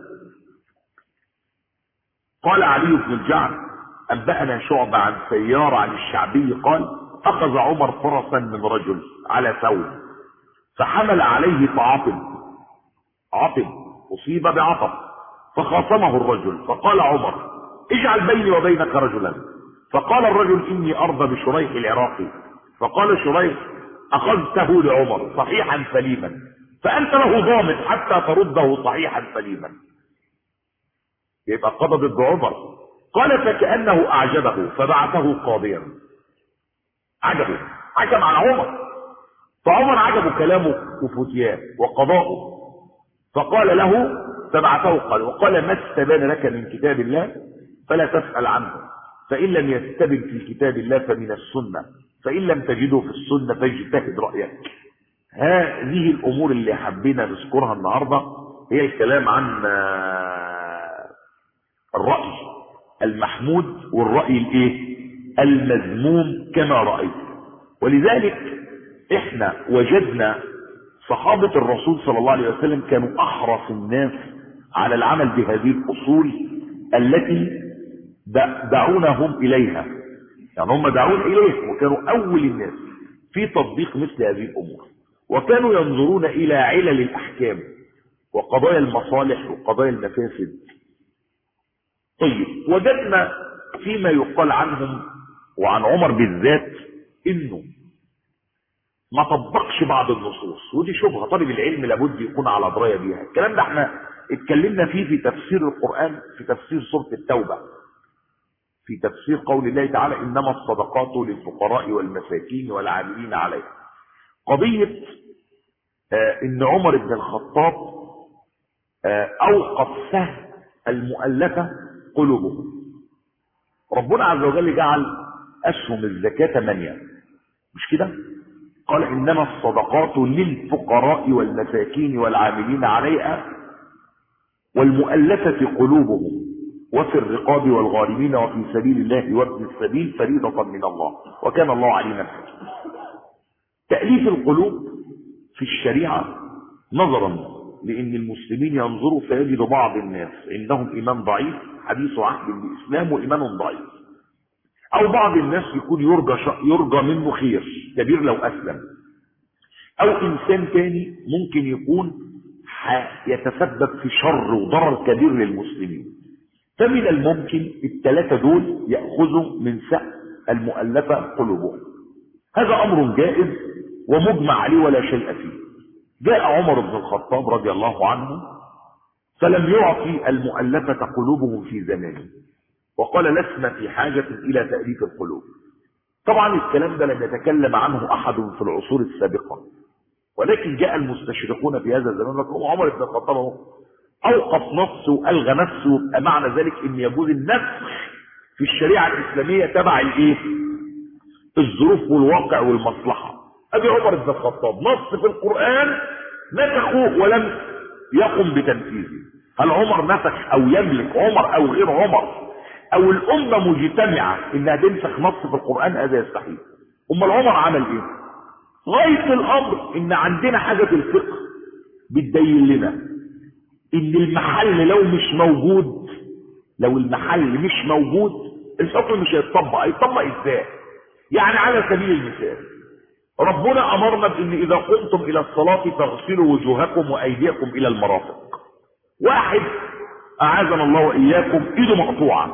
قال علي بن الجعد أنبأنا شعبة عن سيارة عن الشعبي قال أخذ عمر فرسا من رجل على ثوب فحمل عليه فعطب عطب أصيب بعطب فخاصمه الرجل فقال عمر اجعل بيني وبينك رجلا فقال الرجل إني أرضى بشريح العراقي فقال شريح أخذته لعمر صحيحا سليما فأنت له ضامن حتى ترده صحيحا سليما يبقى قضى ضد عمر قال فكأنه أعجبه فبعثه قاضيا عجبه حكم على عمر فعمر عجبه كلامه وفتياه وقضاؤه فقال له فبعثه قال وقال ما استبان لك من كتاب الله فلا تسأل عنه فإن لم يستبن في كتاب الله فمن السنة فإن لم تجده في السنة فاجتهد رأيك هذه الأمور اللي حبينا نذكرها النهاردة هي الكلام عن الرأي المحمود والرأي الايه المذموم كما رأيت ولذلك احنا وجدنا صحابة الرسول صلى الله عليه وسلم كانوا احرص الناس على العمل بهذه الاصول التي دعونهم اليها يعني هم دعون اليه وكانوا اول الناس في تطبيق مثل هذه الامور وكانوا ينظرون الى علل الاحكام وقضايا المصالح وقضايا المفاسد طيب وجدنا فيما يقال عنهم وعن عمر بالذات انه ما طبقش بعض النصوص ودي شبهه طالب العلم لابد يكون على درايه بيها الكلام ده احنا اتكلمنا فيه في تفسير القران في تفسير سوره التوبه في تفسير قول الله تعالى انما الصدقات للفقراء والمساكين والعاملين عليها قضيه آه ان عمر بن الخطاب آه اوقف سهم المؤلفه قلوبهم ربنا عز وجل جعل أسهم الزكاة ثمانية مش كده قال إنما الصدقات للفقراء والمساكين والعاملين عليها والمؤلفة قلوبهم وفي الرقاب والغارمين وفي سبيل الله وابن السبيل فريضة من الله وكان الله عليما حكيما تأليف القلوب في الشريعة نظرا لأن المسلمين ينظروا فيجد بعض الناس عندهم إيمان ضعيف حديث عهد بالإسلام وإيمان ضعيف أو بعض الناس يكون يرجى, يرجى منه خير كبير لو أسلم أو إنسان تاني ممكن يكون يتسبب في شر وضرر كبير للمسلمين فمن الممكن الثلاثة دول يأخذوا من سقف المؤلفة قلوبهم هذا أمر جائز ومجمع عليه ولا شيء فيه جاء عمر بن الخطاب رضي الله عنه فلم يعطي المؤلفة قلوبهم في زمانه وقال لسنا في حاجة إلى تأليف القلوب طبعا الكلام ده لم يتكلم عنه أحد في العصور السابقة ولكن جاء المستشرقون في هذا الزمان لكم عمر بن الخطاب أوقف نص وألغى نفس ويبقى معنى ذلك أن يجوز النسخ في الشريعة الإسلامية تبع الإيه؟ الظروف والواقع والمصلحة أبي عمر بن الخطاب نص في القرآن نسخه ولم يقم بتنفيذه هل عمر نسخ أو يملك عمر أو غير عمر أو الأمة مجتمعة إنها تنسخ نص في القرآن هذا يستحيل أما العمر عمل إيه؟ غاية الأمر إن عندنا حاجة الفقه بتبين لنا إن المحل لو مش موجود لو المحل مش موجود الحكم مش هيتطبق هيتطبق ازاي يعني على سبيل المثال ربنا امرنا بان اذا قمتم الى الصلاة فاغسلوا وجوهكم وايديكم الى المرافق واحد اعاذنا الله واياكم ايده مقطوعة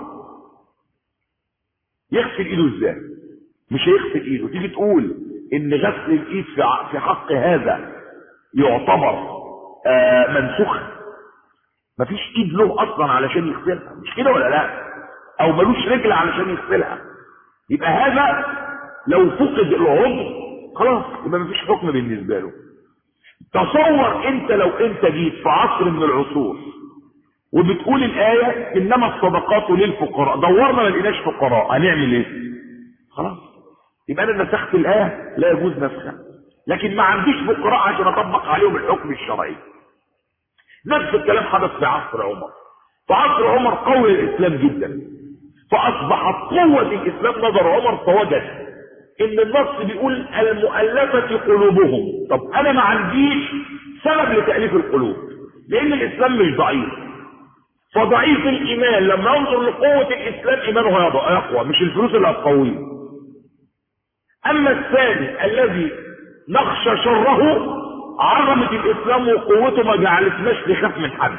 يغسل ايده ازاي مش هيغسل ايده تيجي تقول ان غسل الايد في حق هذا يعتبر آه منسوخ مفيش ايد له اصلا علشان يغسلها مش كده ولا لا او ملوش رجل علشان يغسلها يبقى هذا لو فقد العضو خلاص يبقى مفيش حكم بالنسبه له تصور انت لو انت جيت في عصر من العصور وبتقول الايه انما الصدقات للفقراء دورنا ما لقيناش فقراء هنعمل ايه خلاص يبقى انا نسخت الايه لا يجوز نسخها لكن ما عنديش فقراء عشان اطبق عليهم الحكم الشرعي نفس الكلام حدث في عصر عمر في عصر عمر قوي الاسلام جدا فاصبحت قوة الاسلام نظر عمر فوجد ان النص بيقول المؤلفة قلوبهم طب انا ما عنديش سبب لتأليف القلوب لان الاسلام مش ضعيف فضعيف الايمان لما ينظر لقوة الاسلام ايمانه يقوى مش الفلوس اللي هتقويه اما الثاني الذي نخشى شره عظمة الاسلام وقوته ما جعلتناش نخاف من حد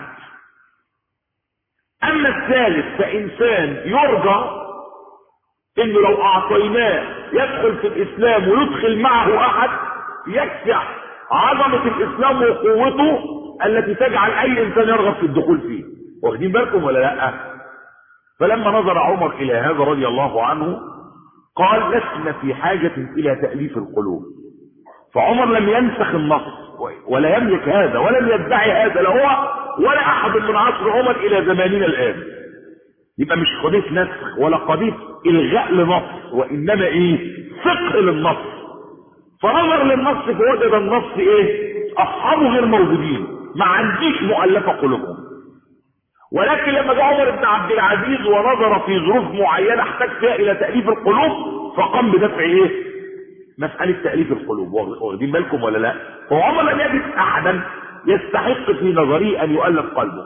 اما الثالث فانسان يرجى انه لو اعطيناه يدخل في الاسلام ويدخل معه احد يكسع عظمة الاسلام وقوته التي تجعل اي انسان يرغب في الدخول فيه واخدين بالكم ولا لا فلما نظر عمر الى هذا رضي الله عنه قال لسنا في حاجة الى تأليف القلوب فعمر لم ينسخ النص ولا يملك هذا ولم يدعي هذا لا هو ولا احد من عصر عمر الى زماننا الان يبقى مش قضيه نسخ ولا قضيه الغاء لنص وانما ايه فقه للنص فنظر للنص فوجد النص ايه اصحابه غير موجودين ما عنديش مؤلفه قلوبهم ولكن لما جاء عمر بن عبد العزيز ونظر في ظروف معينه احتاج فيها الى تاليف القلوب فقام بدفع ايه مساله تاليف القلوب واخدين بالكم ولا لا هو عمر لم يجد احدا يستحق في نظري ان يؤلف قلبه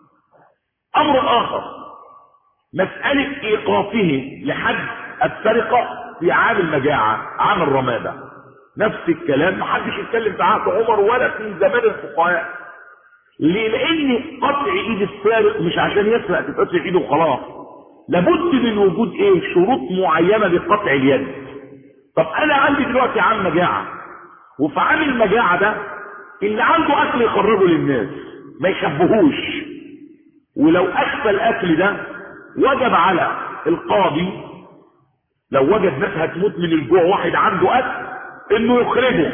امر اخر مسألة ايقافه لحد السرقة في عام المجاعة عام الرمادة نفس الكلام محدش يتكلم في عهد عمر ولا في زمان الفقهاء ليه لان قطع ايد السارق مش عشان يسرق تتقطع ايده وخلاص لابد من وجود ايه شروط معينة لقطع اليد طب انا عندي دلوقتي عام مجاعة وفي عام المجاعة ده اللي عنده اكل يخرجه للناس ما يخبهوش ولو اخفى الاكل ده وجب على القاضي لو وجد ناس هتموت من الجوع واحد عنده اكل انه يخرجه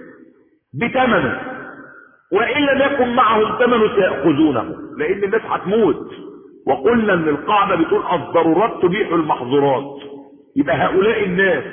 بثمنه وان لم يكن معهم ثمنه سيأخذونه لان الناس هتموت وقلنا ان القاعدة بتقول الضرورات تبيح المحظورات يبقى هؤلاء الناس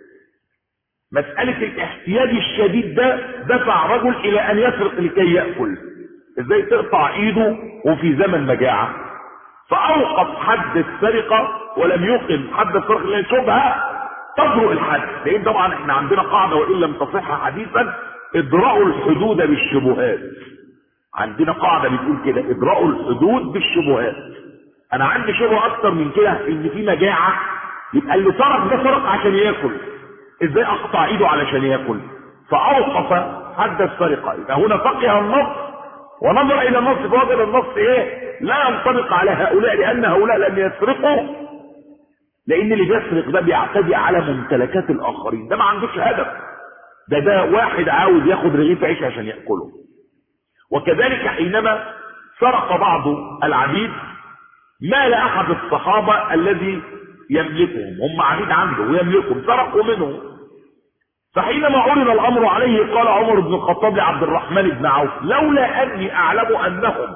مسألة الاحتياج الشديد ده دفع رجل الى ان يسرق لكي يأكل ازاي تقطع ايده وفي زمن مجاعة فاوقف حد السرقة ولم يقم حد السرقة لان شبهة تجرؤ الحد لان طبعا احنا عندنا قاعدة وان لم تصح حديثا ادراء الحدود بالشبهات عندنا قاعدة بتقول كده ادراء الحدود بالشبهات انا عندي شبهة اكتر من كده ان في مجاعة يبقى اللي سرق ده سرق عشان ياكل ازاي اقطع ايده علشان ياكل فاوقف حد السرقة يبقى هنا فقه النص ونظر الى النص فوجد النص ايه لا ينطبق على هؤلاء لان هؤلاء لم يسرقوا لان اللي بيسرق ده بيعتدي على ممتلكات الاخرين ده ما عندوش هدف ده ده واحد عاوز ياخد رغيف عيش عشان ياكله وكذلك حينما سرق بعض العبيد مال احد الصحابة الذي يملكهم هم عبيد عنده ويملكهم سرقوا منه فحينما عرض الامر عليه قال عمر بن الخطاب لعبد الرحمن بن عوف لولا اني اعلم انهم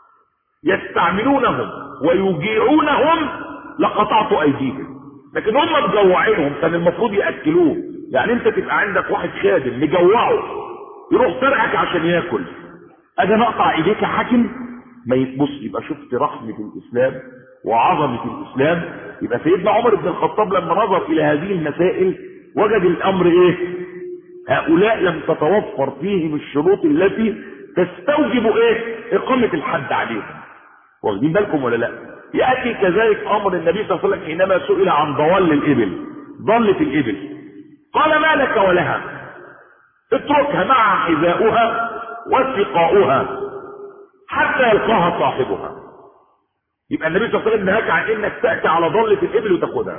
يستعملونهم ويجيعونهم لقطعت ايديهم لكن هم مجوعينهم كان المفروض ياكلوه يعني انت تبقى عندك واحد خادم مجوعه يروح سرقك عشان ياكل اجي نقطع ايديك يا حاكم ما يتبص يبقى شفت رحمة الاسلام وعظمة الاسلام يبقى سيدنا عمر بن الخطاب لما نظر الى هذه المسائل وجد الامر ايه هؤلاء لم تتوفر فيهم الشروط التي تستوجب ايه اقامة الحد عليهم واخدين بالكم ولا لا يأتي كذلك امر النبي صلى الله عليه وسلم حينما سئل عن ضوال الابل ضلة الابل قال ما لك ولها اتركها مع حذاؤها وسقاؤها حتى يلقاها صاحبها يبقى النبي صلى الله عليه وسلم نهاك عن انك تأتي على ضلة الابل وتاخدها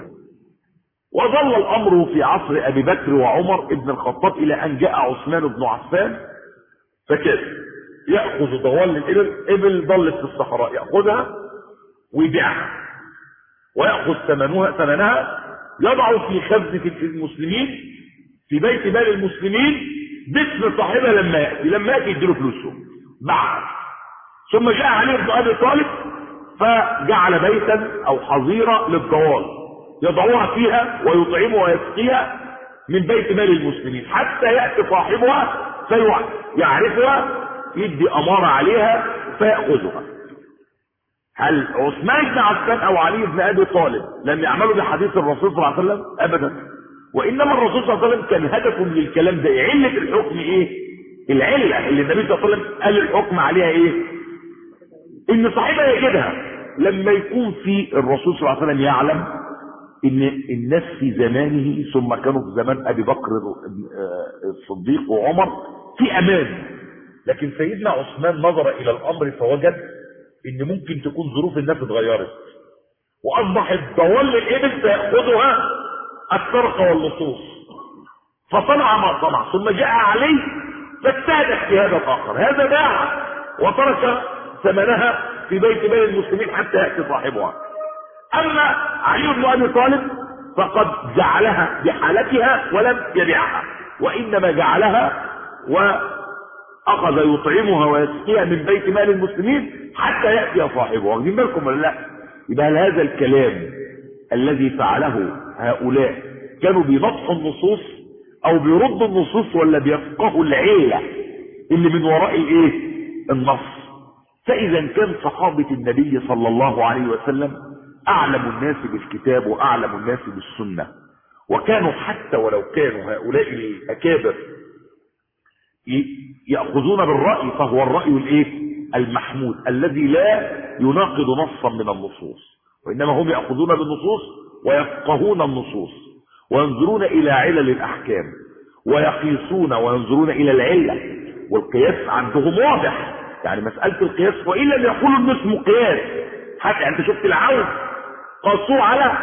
وظل الامر في عصر ابي بكر وعمر ابن الخطاب الى ان جاء عثمان بن عفان فكان ياخذ ضوال الابل ابل ضلت في الصحراء ياخذها ويبيعها وياخذ ثمنها ثمنها يضع في خزنه المسلمين في بيت مال المسلمين باسم صاحبها لما ياتي لما ياتي يديله فلوسه بعد ثم جاء علي بن ابي طالب فجعل بيتا او حظيره للضوال يضعوها فيها ويطعمها ويسقيها من بيت مال المسلمين حتى يأتي صاحبها فيعرفها يدي أمارة عليها فيأخذها هل عثمان بن عفان أو علي بن أبي طالب لم يعملوا بحديث الرسول صلى الله عليه وسلم أبدا وإنما الرسول صلى الله عليه وسلم كان هدفه من الكلام ده علة الحكم إيه العلة اللي النبي صلى الله عليه وسلم قال الحكم عليها إيه إن صاحبها يجدها لما يكون في الرسول صلى الله عليه وسلم يعلم ان الناس في زمانه ثم كانوا في زمان ابي بكر الصديق وعمر في امان لكن سيدنا عثمان نظر الى الامر فوجد ان ممكن تكون ظروف الناس اتغيرت واصبحت ضوال الابل تاخذها السرقه واللصوص فصنع ما صنع ثم جاء عليه فاجتهد في هذا الاخر هذا باع وترك ثمنها في بيت مال المسلمين حتى ياتي صاحبها اما علي بن ابي طالب فقد جعلها بحالتها ولم يبيعها وانما جعلها واخذ يطعمها ويسقيها من بيت مال المسلمين حتى ياتي صاحبه واخدين بالكم ولا لا يبقى هل هذا الكلام الذي فعله هؤلاء كانوا بينطحوا النصوص او بيردوا النصوص ولا بيفقهوا العله اللي من وراء الايه النص فاذا كان صحابه النبي صلى الله عليه وسلم اعلم الناس بالكتاب واعلم الناس بالسنة وكانوا حتى ولو كانوا هؤلاء الاكابر يأخذون بالرأي فهو الرأي الايه المحمود الذي لا يناقض نصا من النصوص وانما هم يأخذون بالنصوص ويفقهون النصوص وينظرون الى علل الاحكام ويقيسون وينظرون الى العلة والقياس عندهم واضح يعني مسألة القياس وإن لم يقولوا ان اسمه قياس حتى انت شفت العون قصوه على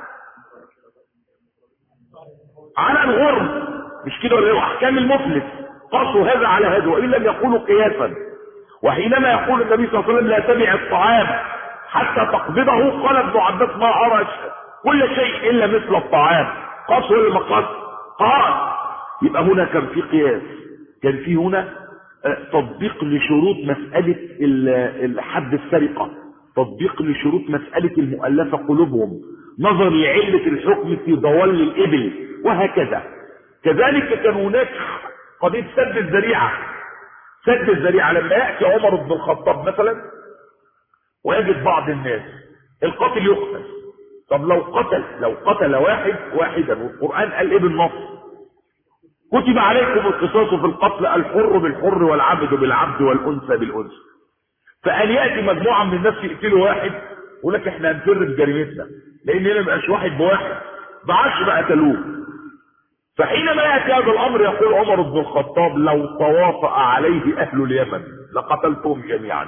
على الغرم مش كده ولا احكام المفلس قصوا هذا على هذا وان لم يقولوا قياسا وحينما يقول النبي صلى الله عليه وسلم لا تبع الطعام حتى تقبضه قال ابن عباس ما ارى كل شيء الا مثل الطعام قص ولا ما قص قال يبقى هنا كان في قياس كان في هنا تطبيق لشروط مسألة حد السرقة تطبيق لشروط مسألة المؤلفة قلوبهم نظر لعلة الحكم في ضوال الإبل وهكذا كذلك كان هناك قضية سد الذريعة سد الذريعة لما يأتي عمر بن الخطاب مثلا ويجد بعض الناس القاتل يقتل طب لو قتل لو قتل واحد واحدا والقرآن قال ايه بالنص كتب عليكم القصاص في القتل الحر بالحر والعبد بالعبد والأنثى بالأنثى فقال ياتي مجموعه من الناس يقتلوا واحد يقول لك احنا هنفر بجريمتنا لان هنا مبقاش واحد بواحد بعشر قتلوه فحينما ياتي هذا الامر يقول عمر بن الخطاب لو تواطأ عليه اهل اليمن لقتلتهم جميعا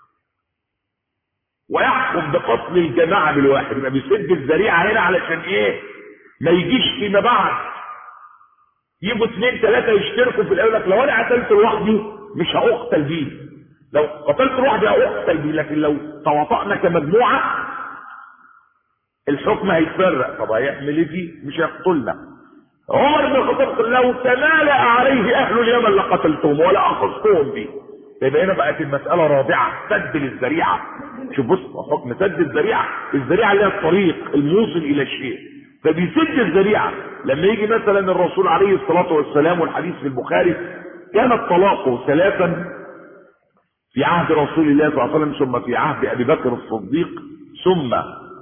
ويحكم بقتل الجماعه بالواحد يبقى بيسد الذريعه هنا علشان ايه ما يجيش فيما بعد يجوا اثنين ثلاثه يشتركوا في الاول لك لو انا قتلت لوحدي مش هاقتل بيه لو قتلت لوحدي او اقتل بيه لكن لو تواطأنا كمجموعة الحكم هيتفرق طب هيعمل ايه فيه مش هيقتلنا عمر بن الخطاب قال لو تمالأ عليه اهل اليمن لقتلتهم ولا اخذتهم به يبقى هنا بقت المسألة رابعة سد للذريعة شوف بص حكم سد الذريعة الذريعة اللي هي الطريق الموصل إلى الشيء فبيسد الذريعة لما يجي مثلا الرسول عليه الصلاة والسلام والحديث في البخاري كان الطلاق ثلاثا في عهد رسول الله صلى الله عليه وسلم ثم في عهد أبي بكر الصديق ثم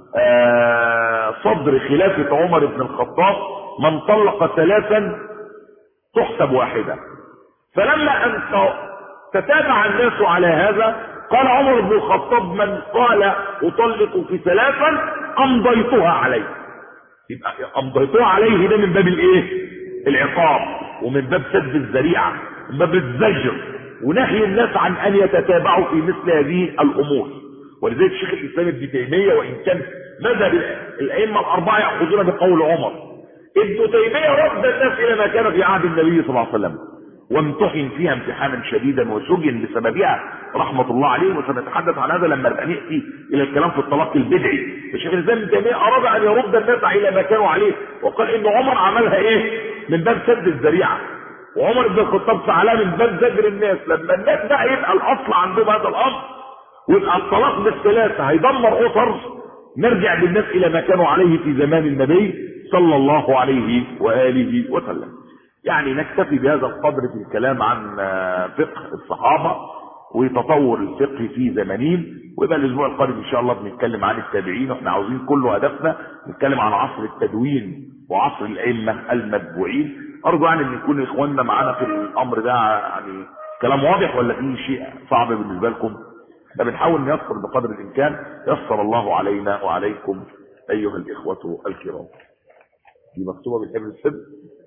آه صدر خلافة عمر بن الخطاب من طلق ثلاثا تحسب واحدة فلما أن تتابع الناس على هذا قال عمر بن الخطاب من قال اطلق في ثلاثا امضيتها عليه يبقى امضيتها عليه ده من باب الايه العقاب ومن باب سد الذريعه ومن باب الزجر ونهي الناس عن ان يتتابعوا في مثل هذه الامور ولذلك شيخ الاسلام ابن تيميه وان كان مذهب الائمه الاربعه ياخذون بقول عمر ابن تيميه رد الناس الى ما كان في عهد النبي صلى الله عليه وسلم وامتحن فيها امتحانا شديدا وسجن بسببها رحمة الله عليه وسنتحدث عن هذا لما نبقى نأتي إلى الكلام في الطلاق البدعي فالشيخ الإسلام ابن تيمية أراد أن يرد الناس إلى ما كانوا عليه وقال إن عمر عملها إيه؟ من باب سد الذريعة وعمر بن الخطاب فعلها من باب زجر الناس لما الناس بقى يبقى الأصل عندهم هذا الأمر ويبقى الطلاق بالثلاثة هيدمر أسر نرجع بالناس إلى ما كانوا عليه في زمان النبي صلى الله عليه وآله وسلم يعني نكتفي بهذا القدر في الكلام عن فقه الصحابة وتطور الفقه في زمانين ويبقى الاسبوع القادم ان شاء الله بنتكلم عن التابعين واحنا عاوزين كل هدفنا نتكلم عن عصر التدوين وعصر الائمه المتبوعين ارجو يعني ان يكون اخواننا معانا في الامر ده يعني كلام واضح ولا في شيء صعب بالنسبه لكم احنا بنحاول نيسر بقدر الامكان يسر الله علينا وعليكم ايها الاخوه الكرام دي مكتوبه بالحبر السد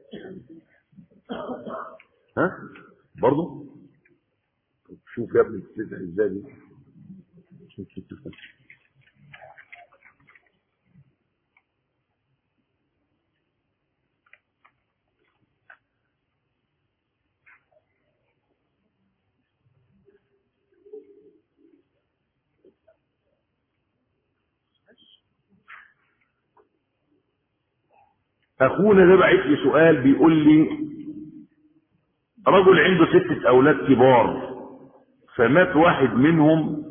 ها برضو شوف يا ابني بتفتح ازاي دي شوف بتفتح اخونا ده بعت لي سؤال بيقول لي رجل عنده ستة اولاد كبار فمات واحد منهم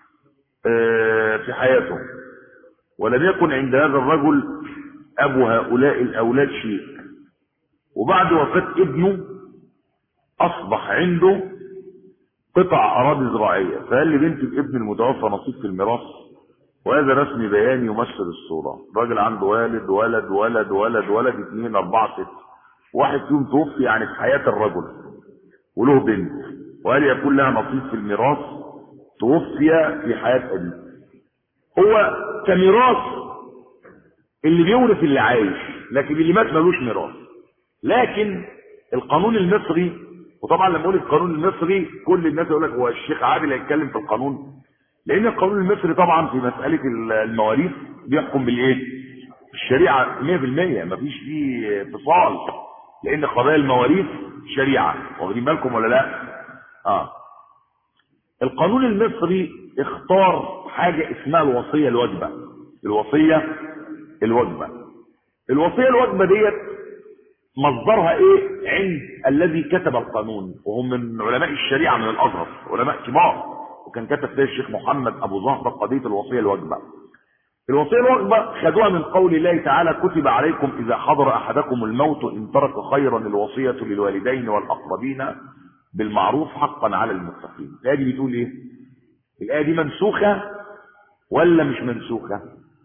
في حياته ولم يكن عند هذا الرجل ابو هؤلاء الاولاد شيء وبعد وفاة ابنه اصبح عنده قطع اراضي زراعية فقال لبنت الابن المتوفى نصيب في الميراث وهذا رسم بياني يمثل الصورة راجل عنده والد ولد ولد ولد ولد اثنين اربعة ست واحد فيهم توفي يعني في حياة الرجل وله بنت وهل يكون لها نصيب في الميراث توفي في حياة أبيه هو كميراث اللي بيورث اللي عايش لكن اللي مات ملوش ميراث لكن القانون المصري وطبعا لما اقول القانون المصري كل الناس يقول لك هو الشيخ عادل هيتكلم في القانون لان القانون المصري طبعا في مساله المواريث بيحكم بالايه الشريعه 100% مفيش فيه فصال لان قضايا المواريث شريعه واخدين بالكم ولا لا اه القانون المصري اختار حاجه اسمها الوصيه الواجبه الوصيه الواجبه الوصيه الواجبه ديت مصدرها ايه عند الذي كتب القانون وهم من علماء الشريعه من الازهر علماء كبار وكان كتب فيها الشيخ محمد ابو زهره قضيه الوصيه الواجبه الوصيه الواجبه خدوها من قول الله تعالى كتب عليكم اذا حضر احدكم الموت ان ترك خيرا الوصيه للوالدين والاقربين بالمعروف حقا على المتقين الايه دي بتقول ايه الايه دي منسوخه ولا مش منسوخه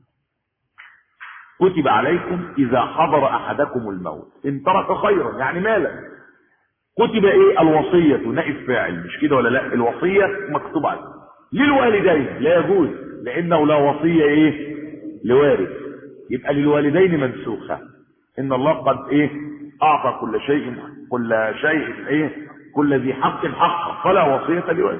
كتب عليكم اذا حضر احدكم الموت ان ترك خيرا يعني مالا كتب ايه الوصيه نائب فاعل مش كده ولا لا الوصيه مكتوب عليه للوالدين لا يجوز لانه لا وصيه ايه لوارث يبقى للوالدين منسوخه ان الله قد ايه اعطى كل شيء كل شيء ايه كل ذي حق حقه فلا وصيه لوارث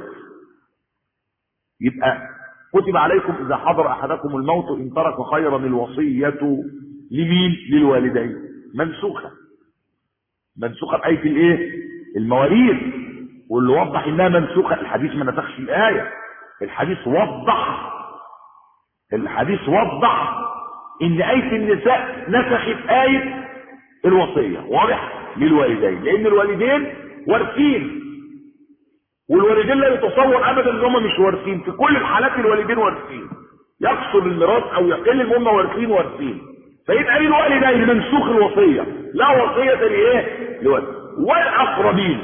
يبقى كتب عليكم اذا حضر احدكم الموت ان ترك خيرا الوصيه لمين للوالدين منسوخه منسوخه بايه الايه المواريث واللي وضح انها منسوخه الحديث ما نسخش الايه الحديث وضح الحديث وضح ان آية النساء نسخت آية الوصية واضح للوالدين لان الوالدين وارثين والوالدين لا يتصور ابدا ان هم مش وارثين في كل الحالات الوالدين وارثين يقصر الميراث او يقل المهم وارثين وارثين فيبقى للوالدين منسوخ الوصيه لا وصيه لايه لوالد والاقربين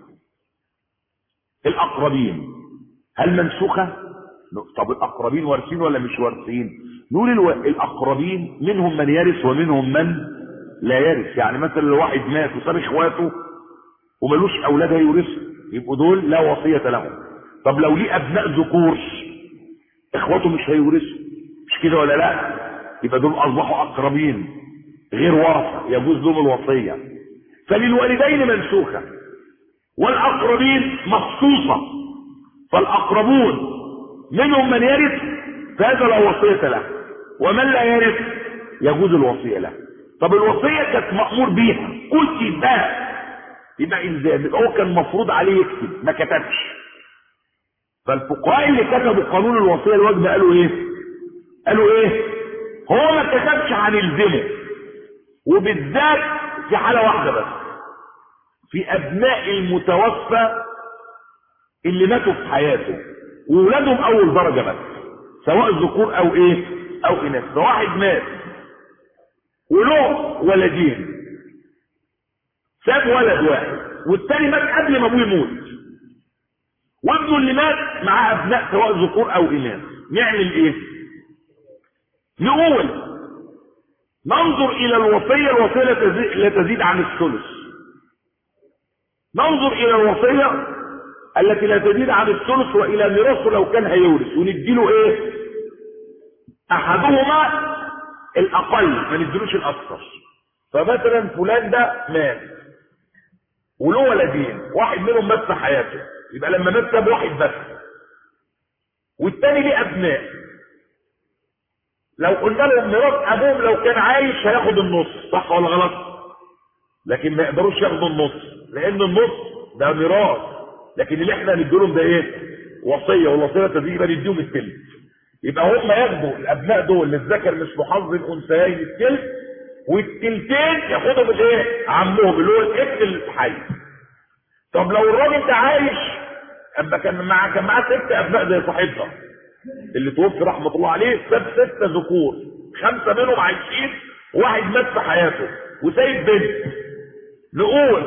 الاقربين هل منسوخه طب الاقربين وارثين ولا مش وارثين نقول الو... الاقربين منهم من يرث ومنهم من لا يرث يعني مثلا لو واحد مات وساب اخواته وملوش اولاد هيورثوا يبقوا دول لا وصيه لهم طب لو ليه ابناء ذكور اخواته مش هيورثوا مش كده ولا لا يبقى دول اصبحوا اقربين غير ورثه يجوز لهم الوصيه فللوالدين منسوخه والاقربين مخصوصه فالاقربون منهم من يرث فهذا لا وصيه له ومن لا يرث يجوز الوصيه له طب الوصيه كانت مامور بيها كتب يبقى الزام هو كان مفروض عليه يكتب ما كتبش فالفقهاء اللي كتبوا قانون الوصيه الواجبه قالوا ايه قالوا ايه هو ما كتبش هنلزمه وبالذات في حاله واحده بس في ابناء المتوفى اللي ماتوا في حياته وولادهم اول درجه بس سواء ذكور او ايه او اناث فواحد مات وله ولدين ساب ولد واحد والتاني مات قبل ما ابوه يموت وابنه اللي مات معاه ابناء سواء ذكور او اناث نعمل ايه نقول ننظر الى الوصية الوصية لا تزيد, لا تزيد عن الثلث ننظر الى الوصية التي لا تزيد عن الثلث والى ميراثه لو كان هيورث ونديله ايه احدهما الاقل ما نديلوش الاكثر فمثلا فلان ده مات وله ولدين واحد منهم مات في حياته يبقى لما مات ساب واحد بس والتاني ليه ابناء لو قلنا لهم ميراث ابوهم لو كان عايش هياخد النص صح ولا غلط لكن ما يقدروش ياخدوا النص لان النص ده ميراث لكن اللي احنا هنديلهم ده ايه وصيه والوصيه تزيد يبقى نديهم الثلث يبقى هم ياخدوا الابناء دول للذكر مثل حظ الانثيين الثلث والتلتين ياخدهم الايه عمهم اللي هو الابن الحي طب لو الراجل ده عايش اما كان معاه كان معاه ست ابناء زي صاحبنا اللي توفي رحمه الله عليه ساب ستة ذكور خمسة منهم عايشين واحد مات في حياته وسايب بنت نقول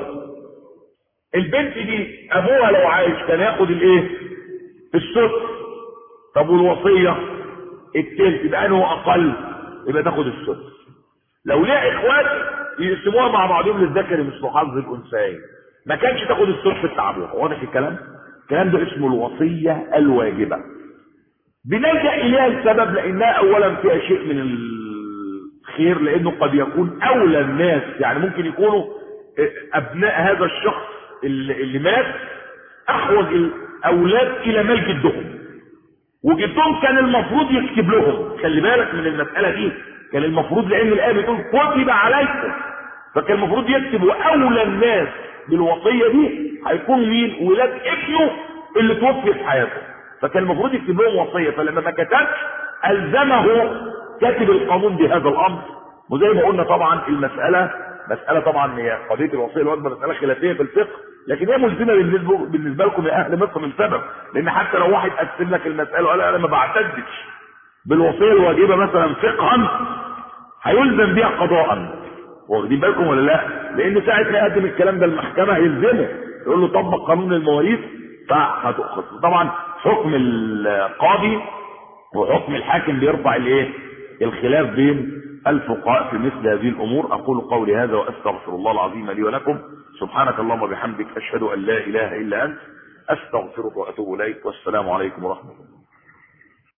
البنت دي ابوها لو عايش كان ياخد الايه السدس طب والوصيه التلت يبقى انه اقل يبقى تاخد السدس لو ليها اخوات يقسموها مع بعضهم للذكر مثل حظ الانثيين ما كانش تاخد السدس بتاع ابوها واضح الكلام الكلام ده اسمه الوصيه الواجبه بنلجا اليها السبب لانها اولا فيها شيء من الخير لانه قد يكون اولى الناس يعني ممكن يكونوا ابناء هذا الشخص اللي, اللي مات احوج الاولاد الى مال جدهم وجدهم كان المفروض يكتب لهم خلي بالك من المساله دي كان المفروض لان الايه بتقول كتب عليكم فكان المفروض يكتب واولى الناس بالوصيه دي هيكون مين ولاد ابنه اللي توفي في حياته فكان المفروض يكتب لهم وصيه فلما ما كتبش الزمه كاتب القانون بهذا الامر وزي ما قلنا طبعا المساله مساله طبعا هي قضيه الوصيه الواجبه مساله خلافيه في الفقه لكن هي ملزمه بالنسبه بالنسبه لكم يا اهل مصر من سبب لان حتى لو واحد قسم لك المساله وقال انا ما بعتدش بالوصيه الواجبه مثلا فقها هيلزم بيها قضاء واخدين بالكم ولا لا لان ساعه ما يقدم الكلام ده المحكمه هيلزمه يقول له طبق قانون المواريث فهتؤخذ طبعا حكم القاضي وحكم الحاكم بيرفع الايه الخلاف بين الفقهاء في مثل هذه الامور اقول قولي هذا واستغفر الله العظيم لي ولكم سبحانك اللهم وبحمدك اشهد ان لا اله الا انت استغفرك واتوب اليك والسلام عليكم ورحمه الله